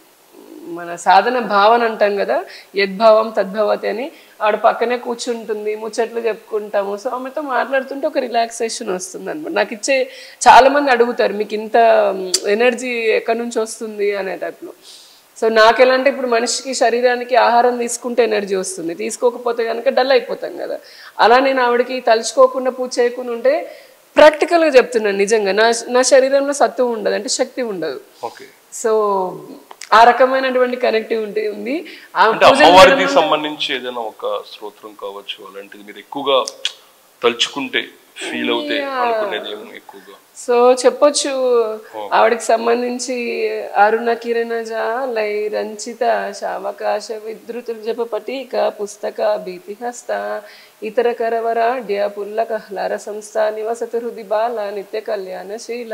మన సాధన భావన అంటాం కదా యద్భావం తద్భవతి అని ఆవిడ పక్కనే కూర్చుంటుంది ముచ్చట్లు చెప్పుకుంటాము సో ఆమెతో మాట్లాడుతుంటే ఒక రిలాక్సేషన్ వస్తుంది అనమాట నాకు ఇచ్చే చాలా మంది అడుగుతారు మీకు ఇంత ఎనర్జీ ఎక్కడి నుంచి వస్తుంది అనే టైప్లో సో నాకు ఎలా అంటే ఇప్పుడు మనిషికి శరీరానికి ఆహారం తీసుకుంటే ఎనర్జీ వస్తుంది తీసుకోకపోతే కనుక డల్ అయిపోతాం కదా అలా నేను ఆవిడకి తలుచుకోకుండా పూజ చేయకుండా ఉంటే ప్రాక్టికల్గా చెప్తున్నాను నిజంగా నా నా శరీరంలో సత్తువ ఉండదు అంటే శక్తి ఉండదు ఓకే సో ఆ రకమైనటువంటి కనెక్టివిటీ ఉంది ఆ అంటే అమ్మవారికి సంబంధించి ఏదైనా ఒక స్తోత్రం కావచ్చు అలాంటిది మీరు ఎక్కువగా తలుచుకుంటే ఫీల్ అవుతే అనుకునేది ఏమో ఎక్కువగా సో చెప్పొచ్చు ఆవిడకి సంబంధించి అరుణ కిరణ జాలై రంచిత శావకాశ విద్రుతులు జప పటీక పుస్తక భీతిహస్త ఇతర కరవరాడ్య పుల్లక హ్లార సంస్థ నివసతి హృది బాల నిత్య కళ్యాణశీల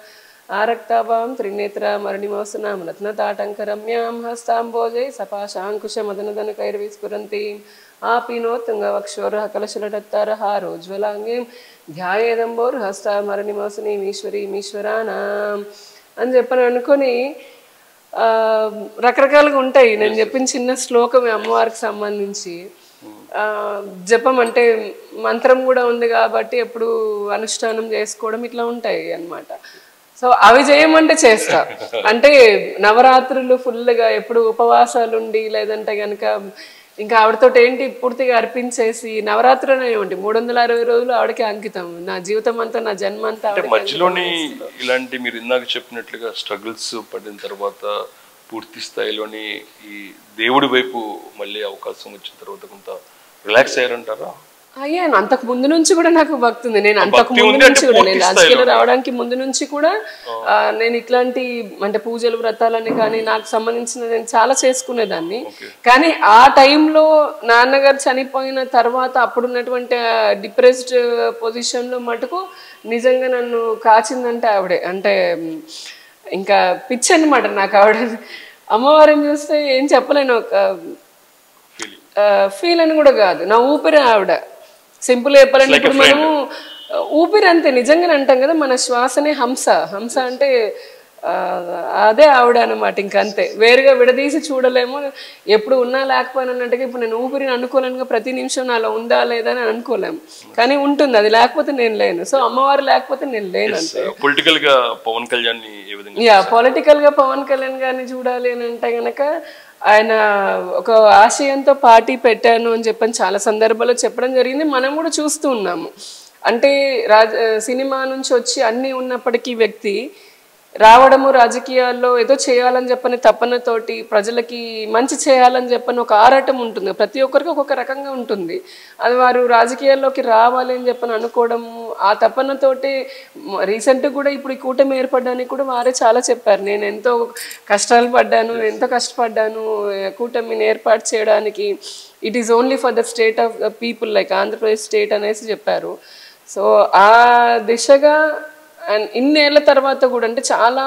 ఆరక్తాభాం త్రినేత్ర మరణిమోసనాం రత్నతాటంకరమ్యాం హస్తాంబోజై సపాశాంకుశ మదనదన కైర్విస్ఫురంతి ఆపీనోత్తుంగవక్షోరః కలశలటత్తారः రోజ్వలాంగీం ధ్యాయేదంబోర్ హస్తామరణిమోసనీం ఈశ్వరీమీశ్వరానాం అని చెప్పని అనుకొని ఆ, రకరకాలుగా ఉంటాయి నేను చెప్పిన చిన్న శ్లోకం ఈ అమ్మవారికి సంబంధించి ఆ, జపం అంటే మంత్రం కూడా ఉంది కాబట్టి ఎప్పుడు అనుష్ఠానం చేసుకోవడం ఇట్లా ఉంటాయి అన్నమాట సో అవి చేయమంటే చేస్తా అంటే నవరాత్రులు ఫుల్గా ఎప్పుడు ఉపవాసాలు ఉండి లేదంటే గనక ఇంకా ఆవిడతో ఏంటి పూర్తిగా అర్పించేసి నవరాత్రులు ఏమిటి మూడు వందల అరవై రోజులు ఆవిడకి అంకితం నా జీవితం అంతా నా జన్మ అంతా అంటే ఆవిడకి మధ్యలోని ఇలాంటి మీరు ఇందాక చెప్పినట్లుగా స్ట్రగుల్స్ పడిన తర్వాత పూర్తి స్థాయిలోని ఈ దేవుడి వైపు మళ్ళీ అవకాశం వచ్చిన తర్వాత కొంత రిలాక్స్ అయ్యారంటారా అయ్యాను అంతకు ముందు నుంచి కూడా నాకు భక్తి ఉంది నేను అంతకు భక్తి ముందు ఉంది అంటే నుంచి కూడా నేను పూర్తి రాజకీయాలు రావడానికి ముందు నుంచి కూడా ఆ, నేను ఇట్లాంటి అంటే పూజలు వ్రతాలని కానీ నాకు సంబంధించిన నేను చాలా చేసుకునేదాన్ని కానీ ఆ టైంలో నాన్నగారు చనిపోయిన తర్వాత అప్పుడున్నటువంటి డిప్రెస్డ్ పొజిషన్ లో మటుకు నిజంగా నన్ను కాచిందంటే ఆవిడే అంటే మ్, ఇంకా పిచ్చి అనమాట నాకు ఆవిడ అమ్మవారిని చూస్తే ఏం చెప్పలేను ఒక ఫీలింగ్ ఫీల్ అని కూడా కాదు నా ఊపిరి ఆవిడ సింపుల్ చెప్పాలంటే ఇప్పుడు మనము ఆ, ఊపిరి అంతే నిజంగానే అంటాం కదా మన శ్వాసనే హంస హంస అంటే ఆ, అదే ఆవిడ అనమాట ఇంకంతే వేరుగా విడదీసి చూడలేము ఎప్పుడు ఉన్నా లేకపోయినా అన్నట్టుగా ఇప్పుడు నేను ఊపిరిని అనుకోలేనుగా ప్రతి నిమిషం నాలో ఉందా లేదా అని అనుకోలేము కానీ ఉంటుంది అది లేకపోతే నేను లేను సో అమ్మవారు లేకపోతే నేను లేను అంతే పొలిటికల్ గా పవన్ కళ్యాణ్ ని ఏ విధంగా యా పొలిటికల్ గా పవన్ కళ్యాణ్ గారిని చూడాలి అని అంటే గనక ఆయన ఒక ఆశయంతో పార్టీ పెట్టాను అని చెప్పని చాలా సందర్భాల్లో చెప్పడం జరిగింది మనం కూడా చూస్తూ ఉన్నాము అంటే రాజ సినిమా నుంచి వచ్చి అన్నీ ఉన్నప్పటికీ వ్యక్తి రావడము రాజకీయాల్లో ఏదో చేయాలని చెప్పని తపనతోటి ప్రజలకి మంచి చేయాలని చెప్పని ఒక ఆరాటం ఉంటుంది ప్రతి ఒక్కరికి ఒక్కొక్క రకంగా ఉంటుంది అది వారు రాజకీయాల్లోకి రావాలి అని చెప్పని అనుకోవడము ఆ తపనతోటి రీసెంట్ కూడా ఇప్పుడు ఈ కూటమి ఏర్పడడానికి కూడా వారే చాలా చెప్పారు నేను ఎంతో కష్టాలు పడ్డాను ఎంతో కష్టపడ్డాను ఏ, కూటమిని ఏర్పాటు చేయడానికి it is only for the state of the people like Andhra Pradesh state అనేసి చెప్పారు సో ఆ దిశగా అండ్ ఇన్నేళ్ల తర్వాత కూడా అంటే చాలా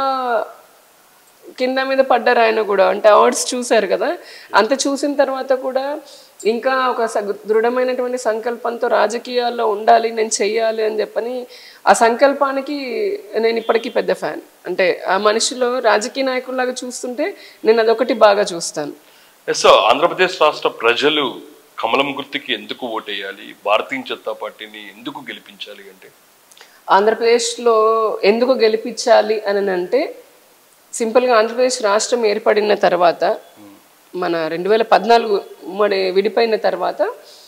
కింద మీద పడ్డారు ఆయన కూడా అంటే అవార్డ్స్ చూశారు కదా అంత చూసిన తర్వాత కూడా ఇంకా ఒక స- దృఢమైనటువంటి సంకల్పంతో రాజకీయాల్లో ఉండాలి నేను చెయ్యాలి అని చెప్పని ఆ సంకల్పానికి నేను ఇప్పటికీ పెద్ద ఫ్యాన్ అంటే ఆ మనిషిలో రాజకీయ నాయకుల్లాగా చూస్తుంటే నేను అదొకటి బాగా చూస్తాను ఎస్ ఆంధ్రప్రదేశ్ రాష్ట్ర ప్రజలు కమలం గుర్తుకి ఎందుకు ఓటేయాలి భారతీయ జనతా పార్టీని ఎందుకు గెలిపించాలి అంటే ఆంధ్రప్రదేశ్లో ఎందుకు గెలిపించాలి అని అంటే సింపుల్గా ఆంధ్రప్రదేశ్ రాష్ట్రం ఏర్పడిన తర్వాత మన రెండు వేల పద్నాలుగు ఉమ్మడి విడిపోయిన తర్వాత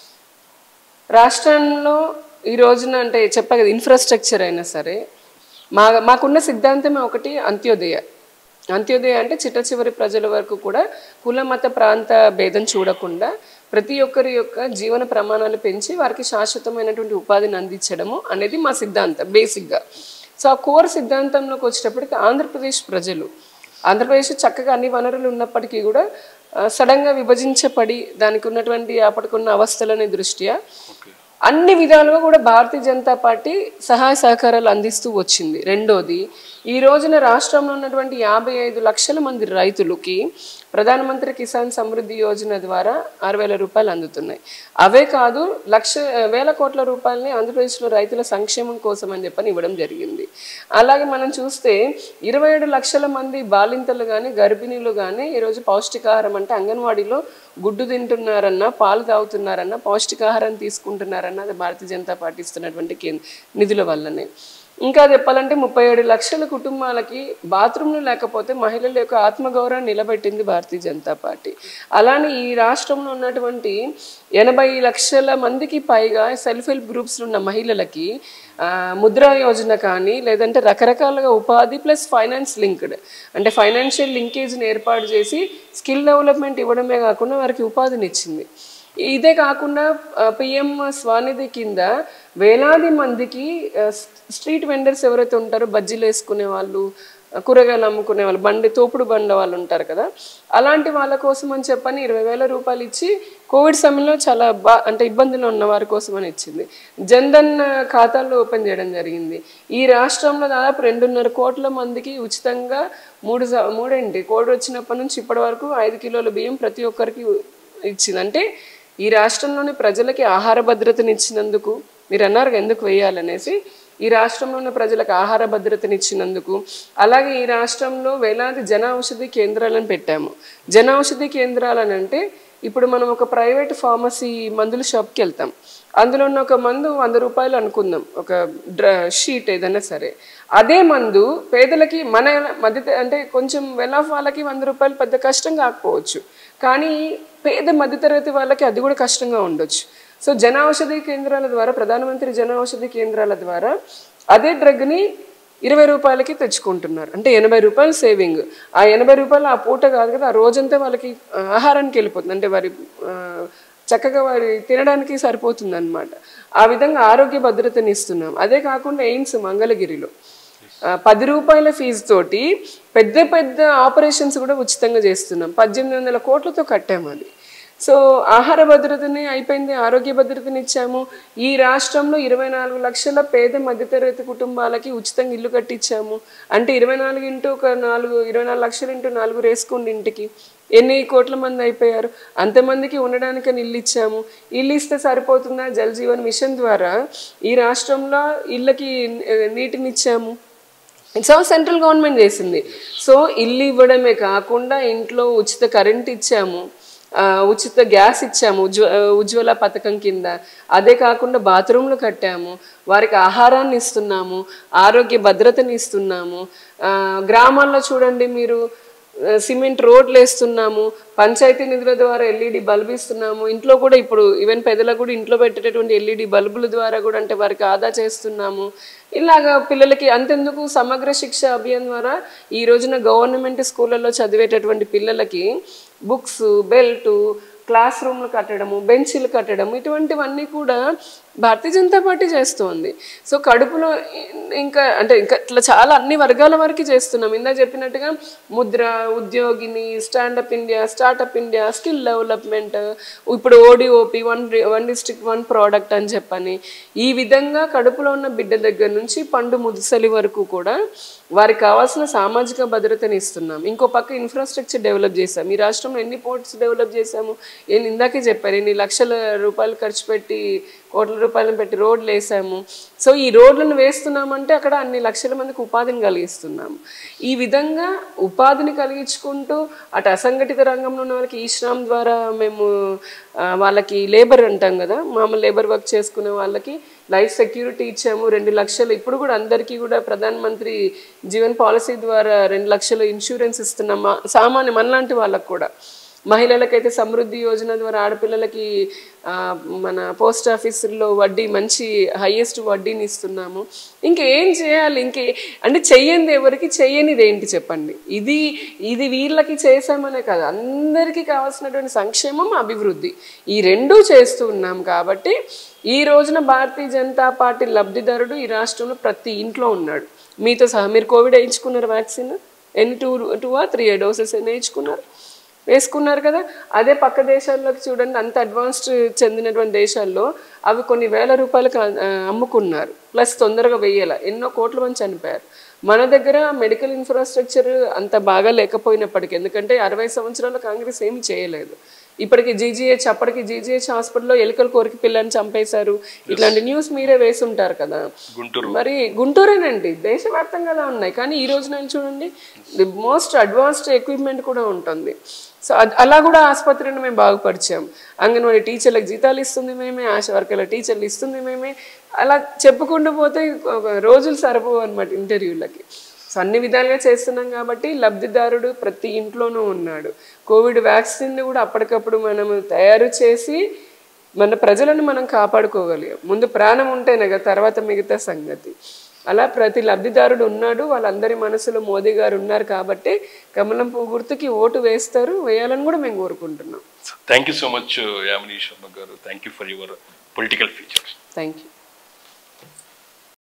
రాష్ట్రంలో ఈ రోజున అంటే చెప్పా కదా ఇన్ఫ్రాస్ట్రక్చర్ అయినా సరే మా మాకున్న సిద్ధాంతమే ఒకటి అంత్యోదయ అంత్యోదయ అంటే చిట్ట చివరి ప్రజల వరకు కూడా కుల మత ప్రాంత భేదం చూడకుండా ప్రతి ఒక్కరి యొక్క జీవన ప్రమాణాలు పెంచి వారికి శాశ్వతమైనటువంటి ఉపాధిని అందించడము అనేది మా సిద్ధాంతం బేసిక్గా సో ఆ కోర్ సిద్ధాంతంలోకి వచ్చేటప్పటికి ఆంధ్రప్రదేశ్ ప్రజలు ఆంధ్రప్రదేశ్ చక్కగా అన్ని వనరులు ఉన్నప్పటికీ కూడా ఆ, సడన్గా విభజించబడి దానికి ఉన్నటువంటి అప్పటికున్న అవస్థలని దృష్ట్యా ఓకే అన్ని విధాలుగా కూడా భారతీయ జనతా పార్టీ సహాయ సహకారాలు అందిస్తూ వచ్చింది రెండోది ఈ రోజున రాష్ట్రంలో ఉన్నటువంటి యాభై ఐదు లక్షల మంది రైతులకి ప్రధానమంత్రి కిసాన్ సమృద్ధి యోజన ద్వారా ఆరు వేల రూపాయలు అందుతున్నాయి అవే కాదు లక్ష వేల కోట్ల రూపాయలని ఆంధ్రప్రదేశ్లో రైతుల సంక్షేమం కోసం అని చెప్పని ఇవ్వడం జరిగింది అలాగే మనం చూస్తే ఇరవై ఏడు లక్షల మంది బాలింతలు కానీ గర్భిణీలు కానీ ఈరోజు పౌష్టికాహారం అంటే అంగన్వాడీలో గుడ్డు తింటున్నారన్నా పాలు తాగుతున్నారన్నా పౌష్టికాహారం తీసుకుంటున్నారన్నా అది భారతీయ జనతా పార్టీ ఇస్తున్నటువంటి కేంద్ర నిధుల వల్లనే ఇంకా చెప్పాలంటే ముప్పై ఏడు లక్షల కుటుంబాలకి బాత్రూమ్లు లేకపోతే మహిళల యొక్క ఆత్మగౌరవం నిలబెట్టింది భారతీయ జనతా పార్టీ అలానే ఈ రాష్ట్రంలో ఉన్నటువంటి ఎనభై లక్షల మందికి పైగా సెల్ఫ్ హెల్ప్ గ్రూప్స్ ఉన్న మహిళలకి ఆ, ముద్రా యోజన కానీ లేదంటే రకరకాలుగా ఉపాధి ప్లస్ ఫైనాన్స్ లింక్డ్ అంటే ఫైనాన్షియల్ లింకేజ్ని ఏర్పాటు చేసి స్కిల్ డెవలప్మెంట్ ఇవ్వడమే కాకుండా వారికి ఉపాధిని ఇచ్చింది ఇదే కాకుండా పిఎం స్వానిధి కింద వేలాది మందికి ఆ, స్ట్రీట్ వెండర్స్ ఎవరైతే ఉంటారో బజ్జీలు వేసుకునే వాళ్ళు ఆ, కూరగాయలు అమ్ముకునే వాళ్ళు బండి తోపుడు బండ వాళ్ళు ఉంటారు కదా అలాంటి వాళ్ళ కోసం అని చెప్పని ఇరవై వేల రూపాయలు ఇచ్చి కోవిడ్ సమయంలో చాలా బా అంటే ఇబ్బందులు ఉన్న వారి కోసం అని ఇచ్చింది జన్ధన్ ఖాతాలు ఓపెన్ చేయడం జరిగింది ఈ రాష్ట్రంలో దాదాపు రెండున్నర కోట్ల మందికి ఉచితంగా మూడు స- మూడేంటి కోవిడ్ వచ్చినప్పటి నుంచి ఇప్పటి వరకు ఐదు కిలోల బియ్యం ప్రతి ఒక్కరికి ఇచ్చింది అంటే ఈ రాష్ట్రంలోని ప్రజలకి ఆహార భద్రతని ఇచ్చినందుకు మీరు అన్నారు కదా, ఎందుకు వేయాలనేసి ఈ రాష్ట్రంలో ఉన్న ప్రజలకు ఆహార భద్రతని ఇచ్చినందుకు అలాగే ఈ రాష్ట్రంలో వేలాది జన ఔషధి కేంద్రాలను పెట్టాము జన ఔషధి కేంద్రాలని అంటే ఇప్పుడు మనం ఒక ప్రైవేట్ ఫార్మసీ మందుల షాప్కి వెళ్తాం అందులో ఉన్న ఒక మందు వంద రూపాయలు అనుకుందాం ఒక డ్ర షీట్ ఏదైనా సరే అదే మందు పేదలకి మన మధ్య అంటే కొంచెం వెల్ ఆఫ్ వాళ్ళకి వంద రూపాయలు పెద్ద కష్టం కాకపోవచ్చు కానీ పేద మధ్యతరగతి వాళ్ళకి అది కూడా కష్టంగా ఉండొచ్చు సో జన ఔషధి కేంద్రాల ద్వారా ప్రధానమంత్రి జన ఔషధి కేంద్రాల ద్వారా అదే డ్రగ్ని ఇరవై రూపాయలకి తెచ్చుకుంటున్నారు అంటే ఎనభై రూపాయలు సేవింగ్ ఆ ఎనభై రూపాయలు ఆ పూట కాదు కదా ఆ రోజంతా వాళ్ళకి ఆ, ఆహారానికి వెళ్ళిపోతుంది అంటే వారి ఆ, చక్కగా వారి తినడానికి సరిపోతుంది అనమాట ఆ విధంగా ఆరోగ్య భద్రతని ఇస్తున్నాం అదే కాకుండా ఎయిమ్స్ మంగళగిరిలో ఆ, పది రూపాయల ఫీజు తోటి పెద్ద పెద్ద ఆపరేషన్స్ కూడా ఉచితంగా చేస్తున్నాం పద్దెనిమిది వందల కోట్లతో కట్టాము అది సో ఆహార భద్రతని అయిపోయింది ఆరోగ్య భద్రతని ఇచ్చాము ఈ రాష్ట్రంలో ఇరవై నాలుగు లక్షల పేద మధ్యతరగతి కుటుంబాలకి ఉచితంగా ఇల్లు కట్టించాము అంటే ఇరవై నాలుగు ఇంటూ ఒక నాలుగు ఇరవై నాలుగు లక్షలు ఇంటూ నాలుగు వేసుకోండి ఇంటికి ఎన్ని కోట్ల మంది అయిపోయారు అంతమందికి ఉండడానికి ఇల్లు ఇచ్చాము ఇల్లు ఇస్తే సరిపోతుందా జల్ జీవన్ మిషన్ ద్వారా ఈ రాష్ట్రంలో ఇళ్ళకి ఆ, నీటిని ఇచ్చాము ఇట్స్ ఆల్ సెంట్రల్ గవర్నమెంట్ చేసింది సో ఇల్లు ఇవ్వడమే కాకుండా ఇంట్లో ఉచిత కరెంట్ ఇచ్చాము ఆ, ఉచిత గ్యాస్ ఇచ్చాము ఉజ్వ ఉజ్వల పథకం కింద అదే కాకుండా బాత్రూమ్లు కట్టాము వారికి ఆహారాన్ని ఇస్తున్నాము ఆరోగ్య భద్రతని ఇస్తున్నాము ఆ, గ్రామాల్లో చూడండి మీరు ఆ, సిమెంట్ రోడ్లు వేస్తున్నాము పంచాయతీ నిధుల ద్వారా ఎల్ఈడి బల్బు ఇస్తున్నాము ఇంట్లో కూడా ఇప్పుడు ఈవెన్ పెద్దలకు కూడా ఇంట్లో పెట్టేటటువంటి ఎల్ఈడి బల్బుల ద్వారా కూడా అంటే వారికి ఆదా చేస్తున్నాము ఇలాగా పిల్లలకి అంతెందుకు సమగ్ర శిక్ష అభియాన్ ద్వారా ఈ రోజున గవర్నమెంట్ స్కూళ్ళల్లో చదివేటటువంటి పిల్లలకి బుక్స్ బెల్ట్ క్లాస్ రూమ్లు కట్టడము బెంచీలు కట్టడం ఇటువంటివన్నీ కూడా భారతీయ జనతా పార్టీ చేస్తోంది సో కడుపులో ఇంకా అంటే ఇంకా ఇట్లా చాలా అన్ని వర్గాల వరకు చేస్తున్నాం ఇందా చెప్పినట్టుగా Mudra Udyogini stand up India startup India skill development ఇప్పుడు ODOP one one district one product అని చెప్పని ఈ విధంగా కడుపులో ఉన్న బిడ్డ దగ్గర నుంచి పండు ముదుసలి వరకు కూడా వారికి కావాల్సిన సామాజిక భద్రతని ఇస్తున్నాం ఇంకో పక్క ఇన్ఫ్రాస్ట్రక్చర్ డెవలప్ చేసాం ఈ రాష్ట్రంలో ఎన్ని పోర్ట్స్ డెవలప్ చేసాము నేను ఇందాకే చెప్పాను ఎన్ని లక్షల రూపాయలు ఖర్చు పెట్టి కోట్ల రూపాయలను పెట్టి రోడ్లు వేసాము సో ఈ రోడ్లను వేస్తున్నామంటే అక్కడ అన్ని లక్షల మందికి ఉపాధిని కలిగిస్తున్నాము ఈ విధంగా ఉపాధిని కలిగించుకుంటూ అటు అసంఘటిత రంగంలో ఉన్న వాళ్ళకి ఈ శ్రమ్ ద్వారా మేము ఆ, వాళ్ళకి లేబర్ అంటాం కదా మామూలు లేబర్ వర్క్ చేసుకునే వాళ్ళకి లైఫ్ సెక్యూరిటీ ఇచ్చాము రెండు లక్షలు ఇప్పుడు కూడా అందరికీ కూడా ప్రధాన మంత్రి జీవన్ పాలసీ ద్వారా రెండు లక్షలు ఇన్సూరెన్స్ ఇస్తున్నాం మా- సామాన్య మనలాంటి వాళ్ళకు కూడా మహిళలకైతే సమృద్ధి యోజన ద్వారా ఆడపిల్లలకి ఆ, మన పోస్ట్ ఆఫీసుల్లో వడ్డీ మంచి హైయెస్ట్ వడ్డీని ఇస్తున్నాము ఇంకేం చేయాలి ఇంకే అంటే చెయ్యంది ఎవరికి చెయ్యనిది ఏంటి చెప్పండి ఇది ఇది వీళ్ళకి చేసామనే కాదు అందరికీ కావాల్సినటువంటి సంక్షేమం అభివృద్ధి ఈ రెండూ చేస్తూ ఉన్నాం కాబట్టి ఈ రోజున భారతీయ జనతా పార్టీ లబ్ధిదారుడు ఈ రాష్ట్రంలో ప్రతి ఇంట్లో ఉన్నాడు మీతో సహా మీరు కోవిడ్ వేయించుకున్నారు వ్యాక్సిన్ ఎన్ని టూ టూ ఆ త్రీ డోసెస్ ఎన్ని వేయించుకున్నారు వేసుకున్నారు కదా అదే పక్క దేశాల్లోకి చూడండి అంత అడ్వాన్స్డ్ చెందినటువంటి దేశాల్లో అవి కొన్ని వేల రూపాయలకు ఆ, అమ్ముకున్నారు ప్లస్ తొందరగా వెయ్యాల ఎన్నో కోట్ల మంది చనిపోయారు మన దగ్గర మెడికల్ ఇన్ఫ్రాస్ట్రక్చర్ అంత బాగా లేకపోయినప్పటికీ ఎందుకంటే అరవై సంవత్సరాల కాంగ్రెస్ ఏమి చేయలేదు ఇప్పటికి జీజీహెచ్ అప్పటికి జీజీహెచ్ హాస్పిటల్లో ఎలుకలు కోరికి పిల్లని చంపేశారు ఇట్లాంటి న్యూస్ మీరే వేసి ఉంటారు కదా గుంటూరు మరి గుంటూరేనండి దేశవ్యాప్తంగా అలా ఉన్నాయి కానీ ఈ రోజు నేను చూడండి ది మోస్ట్ అడ్వాన్స్డ్ ఎక్విప్మెంట్ కూడా ఉంటుంది సో అద్- అలా కూడా ఆసుపత్రిని మేము బాగుపరిచాం అంగన్వాడీ టీచర్లకు జీతాలు ఇస్తుంది మేమే ఆశ వర్కర్ల టీచర్లు ఇస్తుంది మేమే అలా చెప్పుకుంటూ పోతే ఒక రోజులు సరిపోవు అనమాట ఇంటర్వ్యూలకి సో అన్ని విధాలుగా చేస్తున్నాం కాబట్టి లబ్ధిదారుడు ప్రతి ఇంట్లోనూ ఉన్నాడు కోవిడ్ వ్యాక్సిన్ కూడా అప్పటికప్పుడు మనం తయారు చేసి మన ప్రజలను మనం కాపాడుకోగలిగాం ముందు ప్రాణం ఉంటేనే కదా తర్వాత మిగతా సంగతి అలా ప్రతి లబ్ధిదారుడు ఉన్నాడు వాళ్ళందరి మనసులో మోదీ గారు ఉన్నారు కాబట్టి కమలం పువ్వు గుర్తుకి ఓటు వేస్తారు వేయాలని కూడా మేము కోరుకుంటున్నాం thank you so much Yamini Sharma గారు thank you for your political features thank you